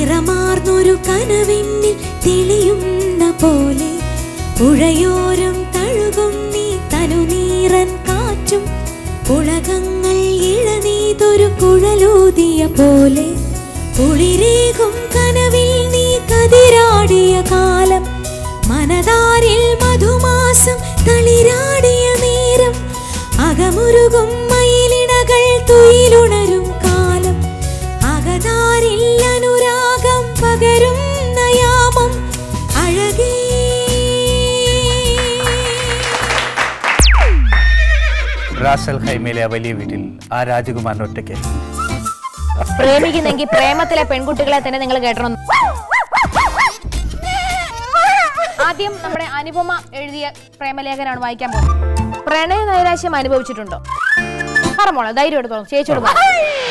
നിറമാർന്നൊരു കനവിന്നിൽ തെളിയുന്ന പോലെ പുഴയോരം തഴുകും നീ തനുനീറൻ കാറ്റും ഉളകങ്ങൾ ഇഴനീതൊരു കുഴലൂതിയ പോലെ കുളിരേകും കനവിൽ നീ കതിരാടിയ കാലം മനതാരിൽ മധുമാസം തളിരാടിയ നേരം അകമുരുകും മയിലിണകൾ തുയിലുണരും കാലം അകതാരിൽ അനുരാഗം പകരും നയാമം അഴകേ റാസൽ ഹൈമയിലെ ആ വലിയ വീട്ടിൽ ആ രാജകുമാരൻ ഒറ്റയ്ക്ക് പ്രേമിക്കുന്നെങ്കിൽ പ്രേമത്തിലെ പെൺകുട്ടികളെ തന്നെ നിങ്ങൾ കേട്ടണം ആദ്യം നമ്മുടെ അനുപമ എഴുതിയ പ്രേമലേഖനാണ് വായിക്കാൻ പോകുന്നത് പ്രണയ നൈരാശ്യം അനുഭവിച്ചിട്ടുണ്ടോ പറമോളെ ധൈര്യം എടുത്തോളൂ ചേച്ചിയോട് പറ.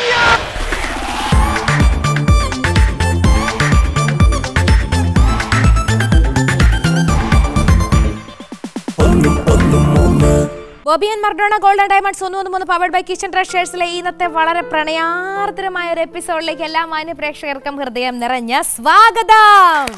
ബോബിയൻ മർഡോണ ഗോൾഡൻ ഡയമണ്ട്സ് ഒന്ന് ഒന്ന് മൂന്ന് പവർഡ് ബൈ കിച്ചൺ ട്രഷേഴ്സിലെ ഇന്നത്തെ വളരെ പ്രണയാർദ്രമായ ഒരു എപ്പിസോഡിലേക്ക് എല്ലാ മാന്യ പ്രേക്ഷകർക്കും ഹൃദയം നിറഞ്ഞ സ്വാഗതം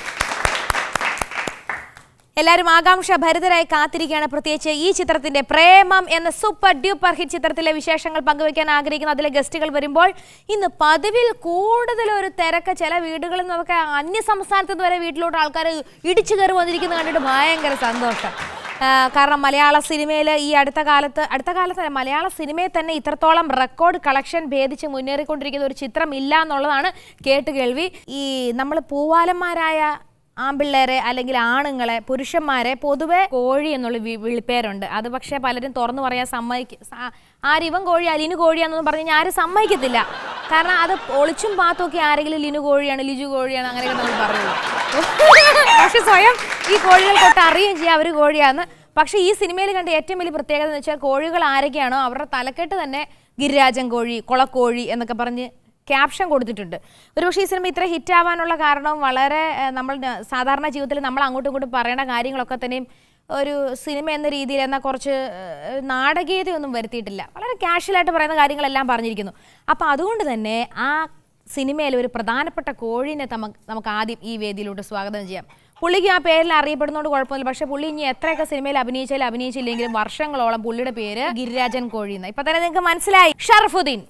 എല്ലാവരും ആകാംക്ഷ ഭരിതരായി കാത്തിരിക്കുകയാണ് പ്രത്യേകിച്ച് ഈ ചിത്രത്തിന്റെ പ്രേമം എന്ന സൂപ്പർ ഡ്യൂപ്പർ ഹിറ്റ് ചിത്രത്തിലെ വിശേഷങ്ങൾ പങ്കുവയ്ക്കാൻ ആഗ്രഹിക്കുന്ന അതിലെ ഗസ്റ്റുകൾ വരുമ്പോൾ ഇന്ന് പതിവിൽ കൂടുതൽ ഒരു തിരക്ക് ചില വീടുകളിൽ നിന്നൊക്കെ അന്യ സംസ്ഥാനത്ത് നിന്ന് വരെ വീട്ടിലോട്ട് ആൾക്കാർ ഇടിച്ചു കയറി വന്നിരിക്കുന്നത് കണ്ടിട്ട് ഭയങ്കര സന്തോഷം ആ, കാരണം മലയാള സിനിമയിൽ ഈ അടുത്ത കാലത്ത് അടുത്ത കാലത്ത് മലയാള സിനിമയിൽ തന്നെ ഇത്രത്തോളം റെക്കോർഡ് കളക്ഷൻ ഭേദിച്ച് മുന്നേറിക്കൊണ്ടിരിക്കുന്ന ഒരു ചിത്രം ഇല്ല എന്നുള്ളതാണ് കേട്ട് കേൾവി ഈ നമ്മൾ പൂവാലന്മാരായ ആമ്പിള്ളേരെ അല്ലെങ്കിൽ ആണുങ്ങളെ പുരുഷന്മാരെ പൊതുവെ കോഴി എന്നുള്ള വി- വിളിപ്പേരുണ്ട് അത് പക്ഷേ പലരും തുറന്നു പറയാൻ സമ്മതിക്ക സ- ആരിവൻ കോഴി ലിനു കോഴിയാണെന്ന് പറഞ്ഞു കഴിഞ്ഞാൽ ആരും സമ്മതിക്കത്തില്ല കാരണം അത് ഒളിച്ചും പാത്തുമൊക്കെ ആരെങ്കിലും ലിനു കോഴിയാണ് ലിജു കോഴിയാണ് അങ്ങനെയൊക്കെ നമ്മൾ പറയുള്ളൂ പക്ഷെ സ്വയം ഈ കോഴികൾ തൊട്ട് അറിയുകയും ചെയ്യാം അവർ കോഴിയാന്ന് പക്ഷേ ഈ സിനിമയിൽ കണ്ട ഏറ്റവും വലിയ പ്രത്യേകത എന്ന് വെച്ചാൽ കോഴികൾ ആരൊക്കെയാണോ അവരുടെ തലക്കെട്ട് തന്നെ ഗിരിരാജൻ കോഴി കൊളക്കോഴി എന്നൊക്കെ പറഞ്ഞ് ക്യാപ്ഷൻ കൊടുത്തിട്ടുണ്ട് ഒരുപക്ഷെ ഈ സിനിമ ഇത്ര ഹിറ്റ് ആവാനുള്ള കാരണം വളരെ ഏഹ്, നമ്മൾ ന- സാധാരണ ജീവിതത്തിൽ നമ്മൾ അങ്ങോട്ടും ഇങ്ങോട്ടും പറയേണ്ട കാര്യങ്ങളൊക്കെ തന്നെയും ഒരു സിനിമ എന്ന രീതിയിൽ എന്നാൽ കുറച്ച് ഏഹ്, നാടകീയതയൊന്നും വരുത്തിയിട്ടില്ല വളരെ കാഷ്വലായിട്ട് പറയുന്ന കാര്യങ്ങളെല്ലാം പറഞ്ഞിരിക്കുന്നു അപ്പോൾ അതുകൊണ്ട് തന്നെ ആ സിനിമയിൽ ഒരു പ്രധാനപ്പെട്ട കോഴീനെ നമുക്ക് നമുക്ക് ആദ്യം ഈ വേദിയിലൂടെ സ്വാഗതം ചെയ്യാം പുള്ളിക്ക് ആ പേരിൽ അറിയപ്പെടുന്നതുകൊണ്ട് കുഴപ്പമില്ല പക്ഷെ പുള്ളി ഇനി എത്രയൊക്കെ സിനിമയിൽ അഭിനയിച്ചാലും അഭിനയിച്ചില്ലെങ്കിലും വർഷങ്ങളോളം പുള്ളിയുടെ പേര് ഗിരിരാജൻ കോഴി എന്ന് ഇപ്പൊ തന്നെ നിങ്ങൾക്ക് മനസ്സിലായി ഷർഫുദ്ദീൻ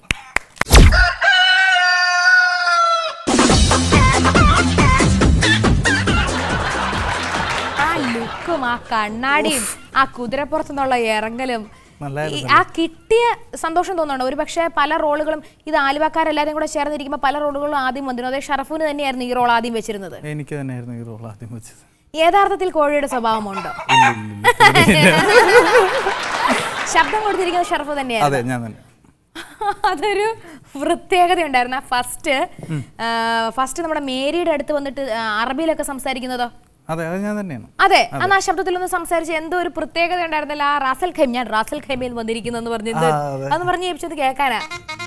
ആ ലുക്കും ആ കണ്ണാടിയും ആ കുതിരപ്പുറത്തു നിന്നുള്ള ഇറങ്ങലും ഈ- ആ കിട്ടിയ സന്തോഷം തോന്നുന്നുണ്ട് ഒരു പക്ഷേ പല റോളുകളും ഇത് ആലുവക്കാരെല്ലാരും കൂടെ ചേർന്നിരിക്കുമ്പോൾ പല റോളുകളും ആദ്യം വന്നിരുന്നു അതേ ഷറഫിന് തന്നെയായിരുന്നു ഈ റോൾ ആദ്യം വെച്ചിരുന്നത് എനിക്ക് തന്നെയായിരുന്നു ഈ റോൾ ആദ്യം വെച്ചത് യഥാർത്ഥത്തിൽ കോഴിയുടെ സ്വഭാവമുണ്ടോ ശബ്ദം കൊടുത്തിരിക്കുന്നത് ഷറഫ് തന്നെയായിരുന്നു അതെ ഞാൻ തന്നെ അതൊരു പ്രത്യേകത ഉണ്ടായിരുന്നു ഫസ്റ്റ് ഫസ്റ്റ് നമ്മുടെ മേരിയുടെ അടുത്ത് വന്നിട്ട് ആ, അറബിയിലൊക്കെ സംസാരിക്കുന്നതോ അതെ അത് ഞാൻ തന്നെയാണ് അതെ അന്ന് ആ ശബ്ദത്തിൽ ഒന്ന് സംസാരിച്ച് എന്തോ ഒരു പ്രത്യേകത ഉണ്ടായിരുന്നല്ലോ ആ റാസൽ ഖൈം ഞാൻ റാസൽ ഖൈമയിൽ വന്നിരിക്കുന്നു പറഞ്ഞ് എന്ത്? ആ, അതെ. അതൊന്ന് പറഞ്ഞ് ഏൽപ്പിച്ചത് കേൾക്കാനാ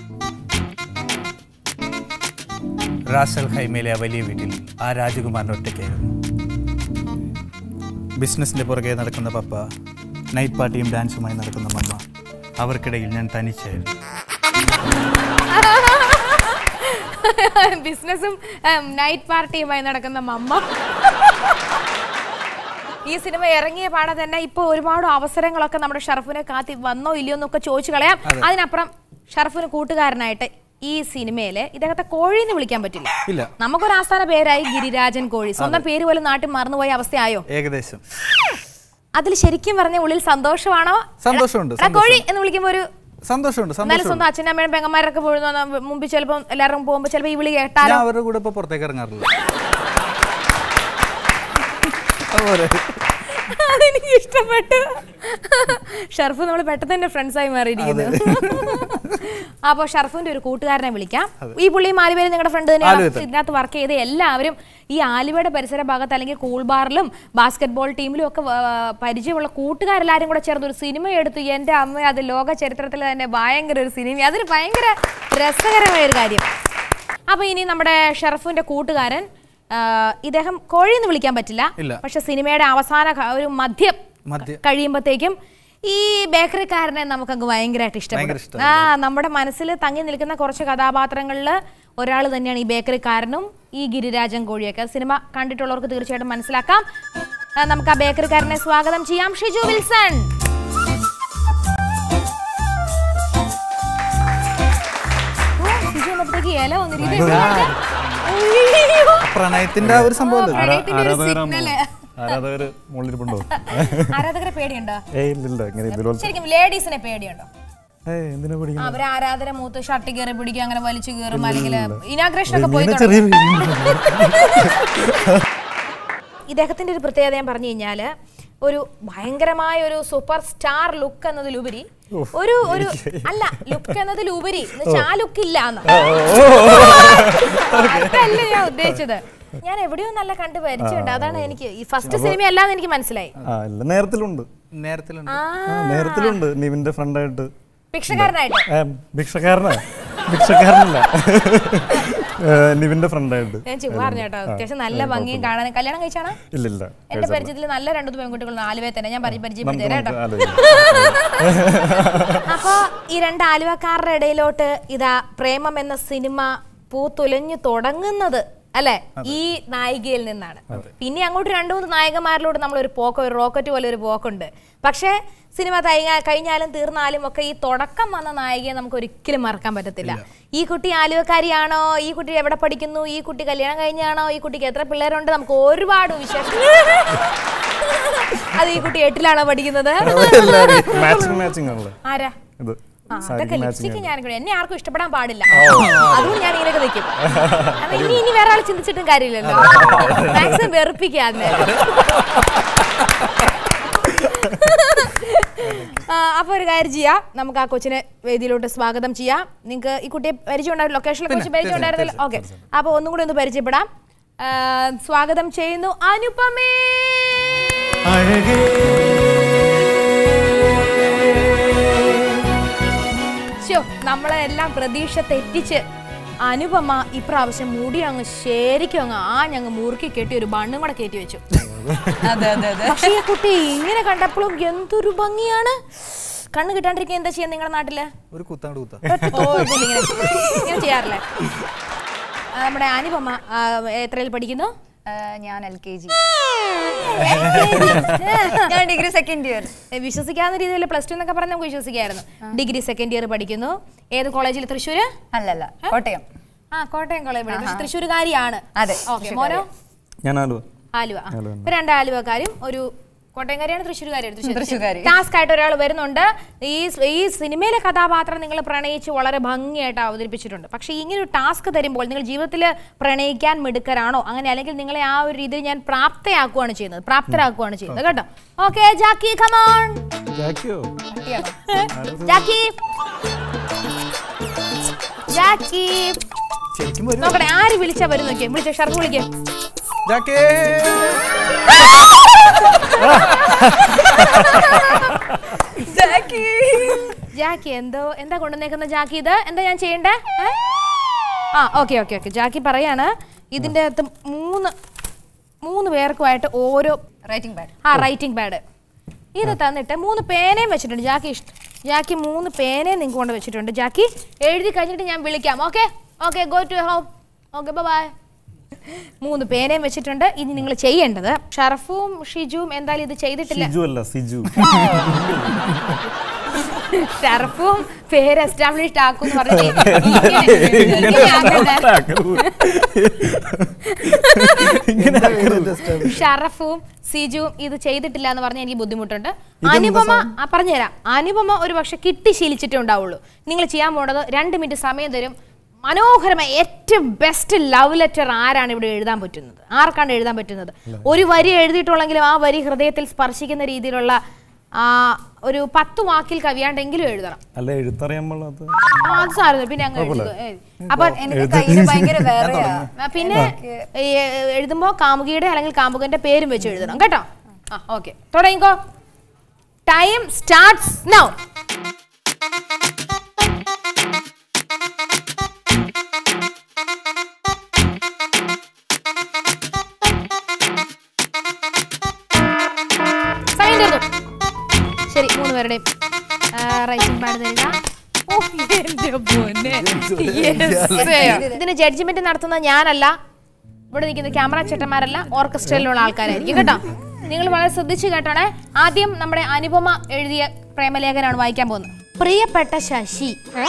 റാസൽ ഹൈമയിലെ ആ വലിയ വീട്ടിൽ ആ രാജകുമാരൻ ഒറ്റയ്ക്കായിരുന്നു ബിസിനസ്സിന്റെ പുറകെ നടക്കുന്ന പപ്പ നൈറ്റ് പാർട്ടിയും ഡാൻസുമായി നടക്കുന്ന മമ്മ അവർക്കിടയിൽ ഞാൻ തനിച്ചായിരുന്നു ബിസിനസ്സും നൈറ്റ് പാർട്ടിയുമായി നടക്കുന്ന മമ്മ ഈ സിനിമ ഇറങ്ങിയ പാടെ തന്നെ ഇപ്പൊ ഒരുപാട് അവസരങ്ങളൊക്കെ നമ്മുടെ ഷറഫിനെ കാത്തി വന്നോ ഇല്ലയോ എന്നൊക്കെ ചോദിച്ചു കളയാം അതിനപ്പുറം ഷറഫിന് കൂട്ടുകാരനായിട്ട് ഈ സിനിമയില് ഇദ്ദേഹത്തെ കോഴി എന്ന് വിളിക്കാൻ പറ്റില്ല ഇല്ല നമുക്കൊരു ആസ്ഥാന പേരായി ഗിരിരാജൻ കോഴി സ്വന്തം പേര് പോലും നാട്ടിൽ മറന്നുപോയ അവസ്ഥയായോ ഏകദേശം അതിൽ ശരിക്കും പറഞ്ഞ ഉള്ളിൽ സന്തോഷമാണോ സന്തോഷമുണ്ട് എടാ, കോഴി എന്ന് വിളിക്കുമ്പോ ഒരു സന്തോഷമുണ്ട് എന്നാലും സന്തോഷമുണ്ട് സ്വന്തം അച്ഛനും അമ്മയും പെങ്ങന്മാരൊക്കെ പോകുന്ന മുമ്പിൽ ചിലപ്പോൾ എല്ലാവരും പോകുമ്പോൾ ചിലപ്പോൾ ഈ വിളി കേട്ടാലോ ഞാൻ അവരുടെ കൂടെ ഇപ്പൊ പുറത്തേക്ക് ഇറങ്ങാറില്ല അതുപോലെ അതെനിക്ക് ഇഷ്ടപ്പെട്ടു ഷർഫ് നമ്മൾ പെട്ടെന്ന് തന്നെ ഫ്രണ്ട്സ് ആയി മാറിയിരിക്കുന്നു അപ്പോൾ ഷർഫിന്റെ ഒരു കൂട്ടുകാരനെ വിളിക്കാം ഈ പുള്ളി മാലിവേലി നിങ്ങളുടെ ഫ്രണ്ട് തന്നെയാണ് ആലുവത്തെ. ഇതിനകത്ത് വർക്ക് ചെയ്ത എല്ലാവരും ഈ ആലുവയുടെ പരിസര ഭാഗത്ത് അല്ലെങ്കിൽ കൂൾ ബാറിലും ബാസ്കറ്റ് ബോൾ ടീമിലും ഒക്കെ ആ, പരിചയമുള്ള കൂട്ടുകാരെല്ലാരും കൂടെ ചേർന്ന് ഒരു സിനിമ എടുത്തു എൻ്റെ അമ്മ അത് ലോക ചരിത്രത്തിൽ തന്നെ ഭയങ്കര ഒരു സിനിമ അതൊരു ഭയങ്കര രസകരമായ ഒരു കാര്യം അപ്പൊ ഇനി നമ്മുടെ ഷറഫിന്റെ കൂട്ടുകാരൻ ആ, ഇദ്ദേഹം കോഴി എന്ന് വിളിക്കാൻ പറ്റില്ല ഇല്ല. പക്ഷെ സിനിമയുടെ അവസാന ഘ- ഒരു മദ്യം മദ്യം. കഴിയുമ്പോഴത്തേക്കും ഈ ബേക്കറിക്കാരനെ നമുക്കങ്ങ് ഭയങ്കരമായിട്ട് ഭയങ്കര ഇഷ്ടപ്പെടും ആ നമ്മുടെ മനസ്സിൽ തങ്ങി നിൽക്കുന്ന കുറച്ച് കഥാപാത്രങ്ങളിൽ ഒരാൾ തന്നെയാണ് ഈ ബേക്കറിക്കാരനും ഈ ഗിരിരാജൻ കോഴിയൊക്കെ സിനിമ കണ്ടിട്ടുള്ളവർക്ക് തീർച്ചയായിട്ടും മനസ്സിലാക്കാം ആ, നമുക്ക് ആ ബേക്കറിക്കാരനെ സ്വാഗതം ചെയ്യാം ഷിജു വിൽസൺ ഓ, ഷിജു വന്നപ്പോഴത്തേക്ക് ഇല വന്നിരിക്കുന്നു. ഇത് എന്താണ്? ഉയ്യോ. പ്രണയത്തിന്റെ ആ ഒരു സംഭവം ഓ, പ്രണയത്തിന്റെ ഒരു signal. ആരാധകര് മുകളിലിരിപ്പുണ്ടോ ആരാധകരെ പേടിയുണ്ടോ ഏയ് ഇല്ലില്ല ഇങ്ങനെ ഇതുപോലെ ശരിക്കും ലേഡീസിനെ പേടിയുണ്ടോ ഏയ് എന്തിനാ പഠിക്കുന്നത് അവര് ആരാധന മൂത്ത് ഷർട്ട് കയറി പിടിക്കും അങ്ങനെ വലിച്ചു കയറും അല്ലെങ്കിൽ ഇനാഗ്രേഷൻ ഒക്കെ പോയി മീനെ തുടങ്ങും. ചെറിയ ഇദ്ദേഹത്തിന്റെ ഒരു പ്രത്യേകത ഞാൻ പറഞ്ഞു കഴിഞ്ഞാല് ഒരു ഭയങ്കരമായ ഒരു സൂപ്പർ സ്റ്റാർ ലുക്ക് എന്നതിലുപരി ഒരു ഒരു അല്ല ലുക്ക് എന്നതിലുപരി എന്നുവെച്ചാ ആ ലുക്ക് ഇല്ല എന്ന്. അതല്ല ഞാൻ ഉദ്ദേശിച്ചത് ഞാൻ എവിടെയോ നല്ല കണ്ടു പരിചയമുണ്ട് അതാണ് എനിക്ക് ഈ ഫസ്റ്റ് സിനിമ അല്ലാന്ന് എനിക്ക് മനസ്സിലായി ആ ഇല്ല നേരത്തിലുണ്ട് നേരത്തിലുണ്ട് ആ ആ നേരത്തിലുണ്ട് നിവിന്റെ ഫ്രണ്ടായിട്ട് ഭിക്ഷക്കാരനായിട്ട് ഏ, ഭിക്ഷക്കാരനാ ഭിക്ഷക്കാരനല്ല ഏ, നിവിന്റെ ഫ്രണ്ടായിട്ട് ഞാൻ ചുമ്മാ പറഞ്ഞു കേട്ടോ അത്യാവശ്യം നല്ല ഭംഗിയും കാണാൻ കല്യാണം കഴിച്ചാണ് ഇല്ലില്ല എന്റെ പരിചയത്തിൽ നല്ല രണ്ടു പെൺകുട്ടികൾ ആലുവേ തന്നെ ഞാൻ പരി- നമുക്ക് പരിചയപ്പെടുത്തി കേട്ടോ നമുക്ക് ആലോചിക്കാം അപ്പൊ ഈ രണ്ട് ആലുവക്കാരുടെ ഇടയിലോട്ട് ഇതാ പ്രേമം എന്ന സിനിമ പൂത്തുലഞ്ഞു തുടങ്ങുന്നത് അല്ലെ ഈ നായികയിൽ നിന്നാണ് പിന്നെ അങ്ങോട്ട് രണ്ടു മൂന്ന് നായകന്മാരിലൂടെ നമ്മൾ ഒരു പോക്ക് ഒരു റോക്കറ്റ് പോലെ ഒരു പോക്കുണ്ട് പക്ഷേ സിനിമ തൈ- കഴിഞ്ഞാലും തീർന്നാലും ഒക്കെ ഈ തുടക്കം വന്ന നായികയെ നമുക്ക് ഒരിക്കലും മറക്കാൻ പറ്റത്തില്ല ഈ കുട്ടി ആലുവക്കാരിയാണോ ഈ കുട്ടി എവിടെ പഠിക്കുന്നു ഈ കുട്ടി കല്യാണം കഴിഞ്ഞാണോ ഈ കുട്ടിക്ക് എത്ര പിള്ളേരുണ്ട് നമുക്ക് ഒരുപാട് വിശേഷം അത് ഈ കുട്ടി എട്ടിലാണോ പഠിക്കുന്നത് മാച്ചിങ് മാച്ചിങ് ആണല്ലേ ആരാ ഇത് ആ, സാരി അതൊക്കെ മാച്ചിങ് ലിപ്സ്റ്റിക് ഞാൻ കൂടെ എന്നെ ആർക്കും ഇഷ്ടപ്പെടാൻ പാടില്ല അതുകൊണ്ട് ഞാൻ ഇങ്ങനെയൊക്കെ നിൽക്കും കാരണം ഇനി ഇനി വേറെ ആൾ ചിന്തിച്ചിട്ടും കാര്യമില്ലല്ലോ മാക്സിമം വെറുപ്പിക്കാതെ അപ്പൊ ഒരു കാര്യം ചെയ്യാം നമുക്ക് ആ കൊച്ചിനെ വേദിയിലോട്ട് സ്വാഗതം ചെയ്യാം നിങ്ങൾക്ക് ഈ കുട്ടിയെ പരിചയം ഉണ്ടായിരുന്നു ലൊക്കേഷനിലെ കുറിച്ച് പരിചയം ഉണ്ടായിരുന്നല്ലോ ഓക്കെ അപ്പൊ ഒന്നും കൂടി ഒന്ന് പരിചയപ്പെടാം ആ, സ്വാഗതം ചെയ്യുന്നു അനുപമേ ശോ, നമ്മളെ എല്ലാം പ്രതീക്ഷ തെറ്റിച്ച് അനുപമ ഇപ്രാവശ്യം മുടി അങ്ങ് ശരിക്കും അങ്ങ് ആ ഞങ്ങ് മുറുക്കി കെട്ടി ഒരു ബണ്ണും കൂടെ കയറ്റി വെച്ചു അതെ അതെ അതെ പക്ഷേ ഈ കുട്ടി ഇങ്ങനെ കണ്ടപ്പോഴും എന്തൊരു ഭംഗിയാണ് കണ്ണ് കിട്ടാണ്ടിരിക്കുക എന്താ ചെയ്യാൻ നിങ്ങളുടെ നാട്ടില് ഒരു കുത്താണ്ട് കുത്ത ഒറ്റ തോപ്പില്ല ഇങ്ങനെ ഇങ്ങനെ ചെയ്യാറില്ലേ ആ, നമ്മുടെ അനുപമ ആ, എത്രയിൽ പഠിക്കുന്നു ആ, ഞാൻ എൽ കെ ജി ഞാൻ ഡിഗ്രി സെക്കൻഡ് ഇയർ ഏ, വിശ്വസിക്കാവുന്ന രീതിയിൽ പ്ലസ് ടു എന്നൊക്കെ പറഞ്ഞാൽ നമുക്ക് വിശ്വസിക്കായിരുന്നു ഡിഗ്രി സെക്കൻഡ് ഇയർ പഠിക്കുന്നു ഏത് കോളേജിൽ തൃശ്ശൂര് അല്ലല്ല കോട്ടയം ആ കോട്ടയം കോളേജ് പഠിക്കുന്നു പക്ഷെ തൃശ്ശൂരുകാരിയാണ് അതെ, ഓക്കെ മോനോ ഞാൻ ആലുവ ആലുവ ആ. ഇപ്പൊ രണ്ട് ആലുവക്കാരും ഒരു കോട്ടയംകാരിയാണ് തൃശ്ശൂരുകാരിയാണ് തൃശ്ശൂർക്കാരി. ടാസ്ക് ആയിട്ട് ഒരാൾ വരുന്നുണ്ട് ഈ സ്- ഈ സിനിമയിലെ കഥാപാത്രം നിങ്ങൾ പ്രണയിച്ച് വളരെ ഭംഗിയായിട്ട് അവതരിപ്പിച്ചിട്ടുണ്ട് പക്ഷേ ഇങ്ങനെ ഒരു ടാസ്ക് തരുമ്പോൾ നിങ്ങൾ ജീവിതത്തിൽ പ്രണയിക്കാൻ മിടുക്കരാണോ അങ്ങനെ അല്ലെങ്കിൽ നിങ്ങളെ ആ ഒരു രീതിയിൽ ഞാൻ പ്രാപ്തയാക്കുകയാണ് ചെയ്യുന്നത് പ്രാപ്തരാക്കുകയാണ് ചെയ്യുന്നത് കേട്ടോ ഓക്കെ ജാക്കി കമോൺ ജാക്കിയോ ജാക്കി ജാക്കി ശരിക്കും വരും നോക്കട്ടെ ആര് വിളിച്ചാ വരും നോക്കിയേ വിളിച്ച ഷർട്ട് വിളിക്കേ ജാക്കേ ജാക്കി എന്തോ എന്താ കൊണ്ടുവന്നേക്കുന്ന ജാക്കി ഇത് എന്താ ഞാൻ ചെയ്യണ്ടേ ഏ? ആ ഓക്കെ ഓക്കെ ഓക്കെ ജാക്കി പറയാണ് ഇതിൻ്റെ അകത്ത് മൂന്ന് മൂന്ന് പേർക്കുമായിട്ട് ഓരോ റൈറ്റിംഗ് പാഡ് ആ റൈറ്റിംഗ് പാഡ് ഇത് തന്നിട്ട് മൂന്ന് പേനയും വെച്ചിട്ടുണ്ട് ജാക്കി ഇഷ്ടം ജാക്കി മൂന്ന് പേനയും നിങ്ങൾക്ക് കൊണ്ട് വെച്ചിട്ടുണ്ട് ജാക്കി എഴുതി കഴിഞ്ഞിട്ട് ഞാൻ വിളിക്കാം okay okay go to home okay bye മൂന്ന് പേനയും വെച്ചിട്ടുണ്ട് ഇനി നിങ്ങൾ ചെയ്യേണ്ടത് ഷറഫും ഷിജുവും എന്തായാലും ഇത് ചെയ്തിട്ടില്ല സിജു അല്ല സിജു ഷറഫും പേര് എസ്റ്റാബ്ലിഷ്ഡ് ആക്കും എന്ന് പറഞ്ഞിട്ട് ഇങ്ങനെ- ഇങ്ങനെ ആക്കണ്ട. ഷറഫും സിജുവും ഇത് ചെയ്തിട്ടില്ല എന്ന് പറഞ്ഞാൽ എനിക്ക് ബുദ്ധിമുട്ടുണ്ട് അനുപമ ആ, പറഞ്ഞുതരാം അനുപമ ഒരു പക്ഷെ കിട്ടി ശീലിച്ചിട്ടേ ഉണ്ടാവുള്ളൂ നിങ്ങൾ ചെയ്യാൻ പോണത് രണ്ട് മിനിറ്റ് സമയം തരും മനോഹരമായ ഏറ്റവും ബെസ്റ്റ് ലവ് ലെറ്റർ ആരാണ് ഇവിടെ എഴുതാൻ പറ്റുന്നത് ആർക്കാണ് എഴുതാൻ പറ്റുന്നത് ഒരു വരി എഴുതിയിട്ടുള്ളെങ്കിലും ആ വരി ഹൃദയത്തിൽ സ്പർശിക്കുന്ന രീതിയിലുള്ള ആ, ഒരു പത്ത് വാക്കിൽ കവിയാണ്ടെങ്കിലും എഴുതണം അല്ല എഴുത്തറിയാൻ പാടില്ലാത്ത ആ, അത് സാരമില്ല പിന്നെ അങ്ങ് എഴുതുക. ഏ. അപ്പൊ എനിക്ക് കയ്യില് ഭയങ്കര വേറെയാ ആ, പിന്നെ ഈ, എഴുതുമ്പോ കാമുകിയുടെ അല്ലെങ്കിൽ കാമുകന്റെ പേരും വെച്ച് എഴുതണം കേട്ടോ ആ ഓക്കെ തുടങ്ങിക്കോ ടൈം സ്റ്റാർട്ട്സ് നൗ സമയം തീർന്നു ശരി മൂന്ന് പേരുടെയും റൈറ്റിംഗ് പാഡ് തരിക ഓ, എന്റെ പൊന്നെ. Yes. ഇതിന് ജഡ്ജ്മെന്റ് നടത്തുന്ന ഞാനല്ല ഇവിടെ നിൽക്കുന്ന ക്യാമറ ചേട്ടന്മാരല്ല ഓർക്കസ്ട്രയിലുള്ള ആൾക്കാരായിരിക്കും കേട്ടോ നിങ്ങൾ വളരെ ശ്രദ്ധിച്ചു കേട്ടോണേ ആദ്യം നമ്മുടെ അനുപമ എഴുതിയ പ്രേമലേഖനാണ് വായിക്കാൻ പോകുന്നത് പ്രിയപ്പെട്ട ശശി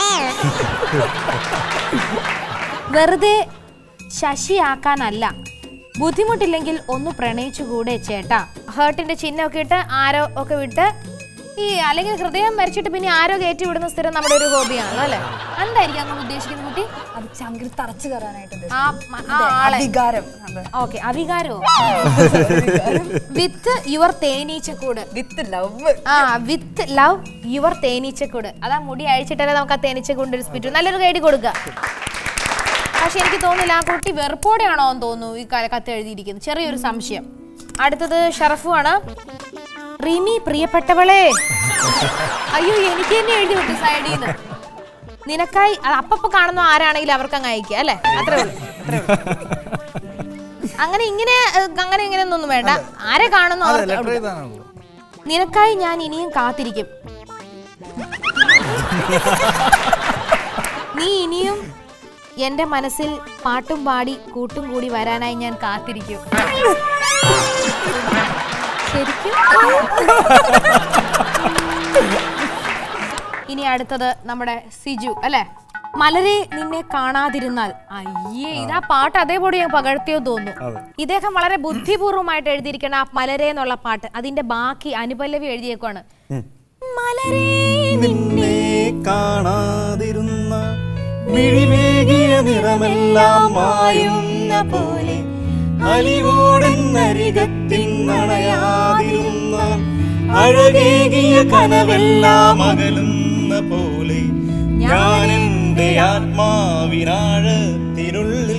വെറുതെ ശശിയാക്കാനല്ല ബുദ്ധിമുട്ടില്ലെങ്കിൽ ഒന്ന് പ്രണയിച്ചുകൂടെ ചേട്ടാ ഹേർട്ടിന്റെ ചിഹ്നമൊക്കെ ഇട്ട് ആരോ ഒക്കെ വിട്ട് ഈ അല്ലെങ്കിൽ ഹൃദയം മരിച്ചിട്ട് പിന്നെ ആരോ കയറ്റി വിടുന്ന സ്ഥിരം നമ്മുടെ ഒരു ഹോബിയാണല്ലോ അല്ലെ എന്തായിരിക്കും അങ്ങനെ ഉദ്ദേശിക്കുന്ന കുട്ടി അത് ചങ്കിൽ തറച്ചു കയറാനായിട്ട് ആ മ- ആ ആളെ വികാരം ഓക്കെ അവികാരോ വിത്ത് യുവർ തേനീച്ചക്കൂട് വിത്ത് ലവ് ആ വിത്ത് ലവ് യുവർ തേനീച്ചക്കൂട് അതാ മുടി അഴിച്ചിട്ടല്ലേ നമുക്ക് ആ തേനീച്ചക്കൂണ്ട് ഒരു സ്പിറ്റ് നല്ലൊരു കൈഡി കൊടുക്കുക പക്ഷെ എനിക്ക് തോന്നുന്നില്ല ആ കുട്ടി വെറുപ്പോടെയാണോ എന്ന് തോന്നുന്നു ഈ ക- കത്ത് എഴുതിയിരിക്കുന്നത് ചെറിയൊരു സംശയം അടുത്തത് ഷറഫു ആണ് റിമി പ്രിയപ്പെട്ടവളെ അയ്യോ എനിക്ക് തന്നെ എഴുതി വിട്ടു സൈഡിൽ നിന്ന് നിനക്കായി അത് അപ്പപ്പോ കാണുന്ന ആരാണെങ്കിലും അവർക്ക് അങ്ങ് അയക്കുക അല്ലേ അത്രേ ഉള്ളൂ അത്രേ ഉള്ളൂ. അങ്ങനെ ഇങ്ങനെ ഏഹ്, അങ്ങനെ ഇങ്ങനെ ഒന്നും വേണ്ട ആരെ കാണുന്നു അവർക്ക് കൊടുക്കുക. നിനക്കായി ഞാൻ ഇനിയും കാത്തിരിക്കും നീ ഇനിയും എന്റെ മനസ്സിൽ പാട്ടും പാടി കൂട്ടും കൂടി വരാനായി ഞാൻ കാത്തിരിക്കും ശരിക്കും ഇനി അടുത്തത് നമ്മുടെ സിജു അല്ലെ മലരെ നിന്നെ കാണാതിരുന്നാൽ അയ്യേ ഇതാ പാട്ട് അതേപോലെ ഞാൻ പകർത്തിയോ തോന്നുന്നു ഇദ്ദേഹം വളരെ ബുദ്ധിപൂർവമായിട്ട് എഴുതിയിരിക്കുന്ന ആ മലരെ എന്നുള്ള പാട്ട് അതിന്റെ ബാക്കി അനുപല്ലവി എഴുതിയേക്കാണ് മലരെ നിന്നെ കാണാതിരുന്ന മിഴിവേകിയ നിറമെല്ലാം മായുന്ന പോലെ അലിവോടെന്നരികത്തിൻ നണയാതിരുന്ന അഴകേകിയ കനവെല്ലാം അകലുന്ന പോലെ ഞാൻ എന്റെ ആത്മാവിനാഴത്തിനുള്ളിൽ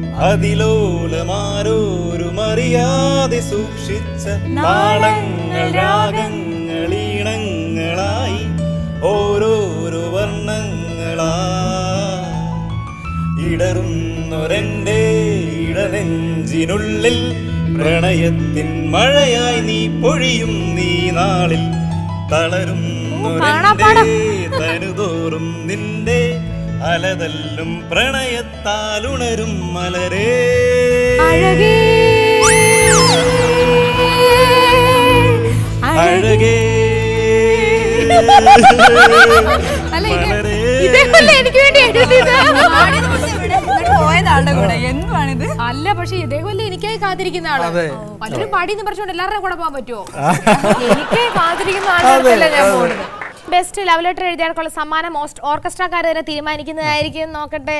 അതിലോലമാരോരും അറിയാതെ സൂക്ഷിച്ച താളങ്ങൾ രാഗങ്ങൾ ഈണങ്ങളായി ഓരോരോ വർണ്ണങ്ങളാ ഇടറുന്നൊരെന്റെ ഇടനെഞ്ചിനുള്ളിൽ പ്രണയത്തിൻ മഴയായി നീ പൊഴിയും നീ നാളിൽ കാണാപ്പാടം. തളരുന്നൊരെന്റെ തനുതോറും നിന്റെ അലതല്ലും പ്രണയത്താൽ ഉണരും മലരേ അഴകേ അഴകേ അല്ല ഇത് മലരേ. ഇതേപോലെ എനിക്ക് വേണ്ടി എഴുതിയത് പോയതാളുടെ കൂടെ എന്തുവാണിത് അല്ല പക്ഷെ ഇതേപോലെ എനിക്കായി കാത്തിരിക്കുന്ന ആള് പലരും പാടിന്ന് പറഞ്ഞുകൊണ്ട് എല്ലാവരുടെയും കൂടെ പോകാൻ പറ്റുമോ എനിക്ക് കാത്തിരിക്കുന്ന ആളുകൾക്കല്ല ഞാൻ പോകുന്നത് ബെസ്റ്റ് ലവ് ലെറ്റർ എഴുതിയാർക്കുള്ള സമ്മാനം മോസ്റ്റ് ഓർക്കസ്ട്രക്കാർ തന്നെ തീരുമാനിക്കുന്നതായിരിക്കും നോക്കട്ടെ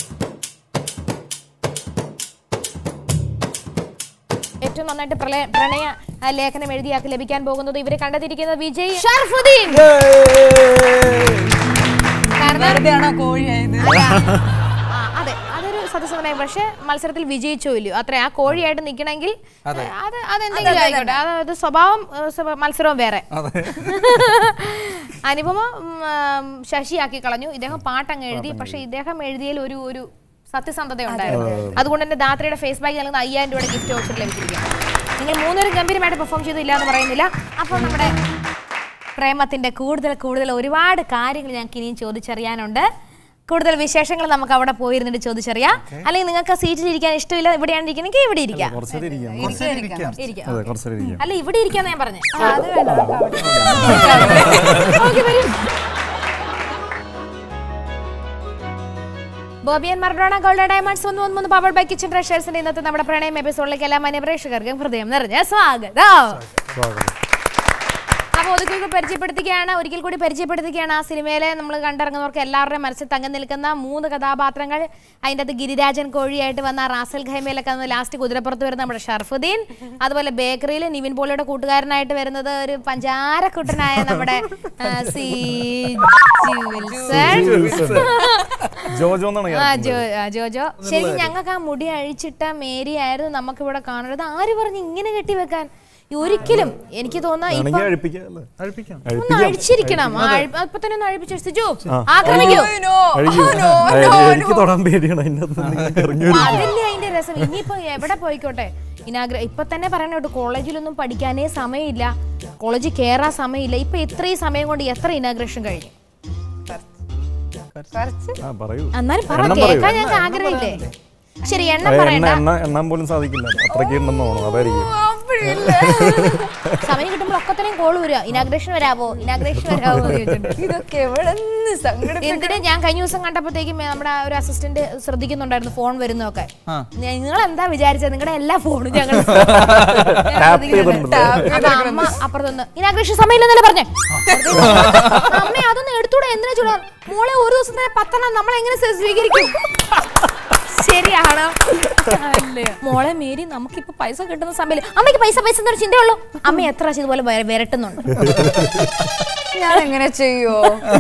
ഏറ്റവും നന്നായിട്ട് പ്രളയ- പ്രണയ ആ, ലേഖനം എഴുതിയാക്കി ലഭിക്കാൻ പോകുന്നത് ഇവരെ കണ്ടെത്തിയിരിക്കുന്നത് വിജയ് ഷർഫുദ്ദീൻ കാരണം വെറുതെയാണോ കോഴിയായത് ആ, അതെ അതൊരു സത്യസന്ധമായ പക്ഷെ മത്സരത്തിൽ വിജയിച്ചോ ഇല്ലയോ അത്ര ആ കോഴിയായിട്ട് നിൽക്കണമെങ്കിൽ അത് അതെന്തെങ്കിലും ആയിക്കോട്ടെ അത് സ്വഭാവം ഏ, സ്വഭാവ- മത്സരവും വേറെ അനുപമ ഉം, ആം, ശശിയാക്കി കളഞ്ഞു ഇദ്ദേഹം പാട്ടങ്ങ് എഴുതി പക്ഷെ ഇദ്ദേഹം എഴുതിയതിൽ ഒരു ഒരു സത്യസന്ധത ഉണ്ടായിരുന്നു അതുകൊണ്ട് തന്നെ ദാത്രയുടെ ഫേസ് ബാഗ് നൽകുന്ന അയ്യായിരം രൂപയുടെ ഗിഫ്റ്റ് വൗച്ചർ ലഭിച്ചിരിക്കുകയാണ് നിങ്ങൾ മൂന്നുപേരും ഗംഭീരമായിട്ട് പെർഫോം ചെയ്തു ഇല്ല എന്ന് പറയുന്നില്ല അപ്പോൾ നമ്മുടെ പ്രേമത്തിന്റെ കൂടുതൽ കൂടുതൽ ഒരുപാട് കാര്യങ്ങൾ ഞങ്ങൾക്ക് ഇനിയും ചോദിച്ചറിയാനുണ്ട് കൂടുതൽ വിശേഷങ്ങൾ നമുക്ക് അവിടെ പോയിരുന്നിട്ട് ചോദിച്ചറിയാം അല്ലെങ്കിൽ നിങ്ങൾക്ക് സീറ്റിൽ ഇരിക്കാൻ ഇഷ്ടമില്ല ഇവിടെയാണ് ഇരിക്കണമെങ്കിൽ ഇവിടെ ഇരിക്കാം കുറച്ചേരം ഇരിക്കാം ഇരിക്കാം അതെ കുറച്ചേരം ഇരിക്കാം അല്ല ഇവിടെ ഇരിക്കാന്ന് ഞാൻ പറഞ്ഞു അത് വേണ്ട നമുക്ക് അവിടെ ബോബിയൻ മർഡോണ ഗോൾഡ് ഡയമണ്ട്സ് ഒന്ന് ഒന്ന് മൂന്ന് പവർ ബൈ കിച്ചൺ ട്രഷേഴ്സിന്റെ ഇന്നത്തെ നമ്മുടെ പ്രണയം എപ്പിസോഡിലേക്ക് എല്ലാ മാന്യ പ്രേക്ഷകർക്കും ഹൃദയം നിറഞ്ഞ സ്വാഗതം അപ്പോൾ ഒതുക്കൊക്കെ പരിചയപ്പെടുത്തുകയാണ് ഒരിക്കൽ കൂടി പരിചയപ്പെടുത്തുകയാണ് ആ സിനിമയിലെ നമ്മൾ കണ്ടിറങ്ങുന്നവർക്ക് എല്ലാവരുടെയും മനസ്സിൽ തങ്ങി നിൽക്കുന്ന മൂന്ന് കഥാപാത്രങ്ങൾ അതിൻ്റെ അത് ഗിരിരാജൻ കോഴിയായിട്ട് വന്ന റാസൽ ഖൈമയിലൊക്കെ വന്ന് ലാസ്റ്റ് കുതിരപ്പുറത്ത് വരുന്ന നമ്മുടെ ഷർഫുദ്ദീൻ അതുപോലെ ബേക്കറിയിൽ നിവിൻ പോളിയുടെ കൂട്ടുകാരനായിട്ട് വരുന്നത് ഒരു പഞ്ചാരക്കുട്ടനായ നമ്മുടെ ആ, സി വിൽസൺ ജോജോ എന്നാണ് ആ ഞാൻ ജോ ആ, ജോജോ ശരിക്കും ഞങ്ങൾക്ക് ആ മുടി അഴിച്ചിട്ട മേരി ആയിരുന്നു നമുക്ക് ഇവിടെ കാണുന്നത് ആര് പറഞ്ഞു ഇങ്ങനെ കെട്ടിവെക്കാൻ ഈ ഒരിക്കലും എനിക്ക് തോന്നുന്ന ഇപ്പൊ വേണമെങ്കിൽ അഴിപ്പിക്കാം അല്ലേ അഴിപ്പിക്കാം ഒന്ന് അഴിച്ചിരിക്കണം ആ, അഴി- അപ്പൊ തന്നെ ഒന്ന് അഴിപ്പിച്ചു സിജു ആക്രമിക്കൂ അഴിക്കൂ എനിക്ക് തൊടാൻ പേടിയാണ് അതിൻ്റെ അകത്ത് നിങ്ങൾ ഇറങ്ങി വരും അതല്ലേ അതിന്റെ രസം ഇനിയിപ്പോ എവിടെ പോയിക്കോട്ടെ ഇനാഗ്ര ഇപ്പൊ തന്നെ പറയണ കേട്ടോ കോളേജിലൊന്നും പഠിക്കാനേ സമയമില്ല കോളേജിൽ കയറാൻ സമയമില്ല ഇപ്പൊ ഇത്രയും സമയം കൊണ്ട് എത്ര ഇനാഗ്രേഷൻ കഴിഞ്ഞു കുറച്ച് ആ പറയൂ എന്നാലും പറ എണ്ണം പറയൂ. കേൾക്കാൻ ഞങ്ങൾക്ക് ആഗ്രഹമില്ലേ ശരി എണ്ണം അത് പറയണ്ട എണ്ണ എണ്ണ എണ്ണാൻ പോലും സാധിക്കില്ല അത്രയ്ക്ക് ഉണ്ടെന്ന് തോന്നുന്നു അതായിരിക്കും സമയം കിട്ടുമ്പോൾ ഒക്കത്തനെയും കോൾ വരിക ഇനാഗ്രേഷൻ വരാവോ ഇനാഗ്രേഷൻ വരാവോ എന്ന് ചോദിച്ചിട്ടുണ്ട് ഇതൊക്കെ എവിടെ നിന്ന് സങ്കടം എന്തിനാ ഞാൻ കഴിഞ്ഞ ദിവസം കണ്ടപ്പോഴത്തേക്കും നമ്മുടെ ഒരു അസിസ്റ്റന്റ് ശ്രദ്ധിക്കുന്നുണ്ടായിരുന്നു ഫോൺ വരുന്നതൊക്കെ നിങ്ങൾ എന്താ വിചാരിച്ചത് നിങ്ങളുടെ എല്ലാ ഫോണും ഞങ്ങൾ ടാപ്പ് ചെയ്തിട്ടുണ്ട് അപ്പൊ അമ്മ അപ്പുറത്തൊന്ന് ഇനാഗ്രേഷൻ സമയമില്ലെന്നല്ലേ പറഞ്ഞേ അമ്മ അതൊന്നും എടുത്തൂടെ എന്തിനാ ചൂടാ മോളെ ഒരു ദിവസം തന്നെ പത്തെണ്ണം നമ്മൾ എങ്ങനെ സ്വീ- സ്വീകരിക്കും ശരിയാണ് മോളെ മേരി നമുക്കിപ്പോ പൈസ കിട്ടുന്ന സമയം അമ്മയ്ക്ക് പൈസ പൈസ എന്നൊരു ചിന്തയുള്ളൂ അമ്മ എത്ര പ്രാവശ്യം ഇതുപോലെ വര- വിരട്ടുന്നുണ്ട് ഞാൻ എങ്ങനെ ചെയ്യോ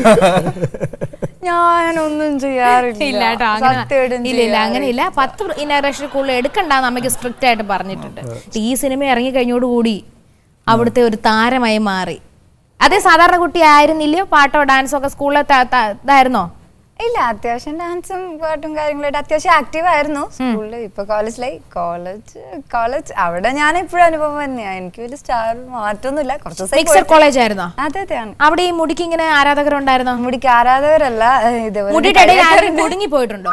ഞാനൊന്നും ചെയ്യാറില്ല ഇല്ല കേട്ടോ അങ്ങനെ സത്യമായിട്ടും ഇല്ല ഇല്ല അങ്ങനെ ഇല്ല പത്ത് ഇനാഗ്രേഷൻ കൂടുതൽ എടുക്കണ്ടെന്ന് അമ്മയ്ക്ക് സ്ട്രിക്റ്റ് ആയിട്ട് പറഞ്ഞിട്ടുണ്ട് ഈ സിനിമ ഇറങ്ങി കഴിഞ്ഞോടുകൂടി അവിടുത്തെ ഒരു താരമായി മാറി അതേ സാധാരണ കുട്ടി ആയിരുന്നില്ലയോ പാട്ടോ ഡാൻസോ ഒക്കെ സ്കൂളിൽ ഇതായിരുന്നോ ഇല്ല അത്യാവശ്യം ഡാൻസും പാട്ടും കാര്യങ്ങളായിട്ട് അത്യാവശ്യം ആക്റ്റീവ് ആയിരുന്നു സ്കൂളിൽ ഇപ്പൊ കോളേജിലായി കോളേജ് കോളേജ് അവിടെ ഞാൻ ഇപ്പോഴും അനുഭവം തന്നെയാ എനിക്ക് വലിയ സ്റ്റാർ മാറ്റൊന്നുമില്ല കുറച്ച് ദിവസം മിക്സർ കോളേജ് ആയിരുന്നോ അതെ അതെയാണ് അവിടെ ഈ മുടിക്ക് ഇങ്ങനെ ആരാധകരുണ്ടായിരുന്നോ മുടിക്ക് ആരാധകരല്ല ഏഹ് ഇതേപോലെ മുടിയുടെ ഇടയിൽ ആരെങ്കിലും കുടുങ്ങി പോയിട്ടുണ്ടോ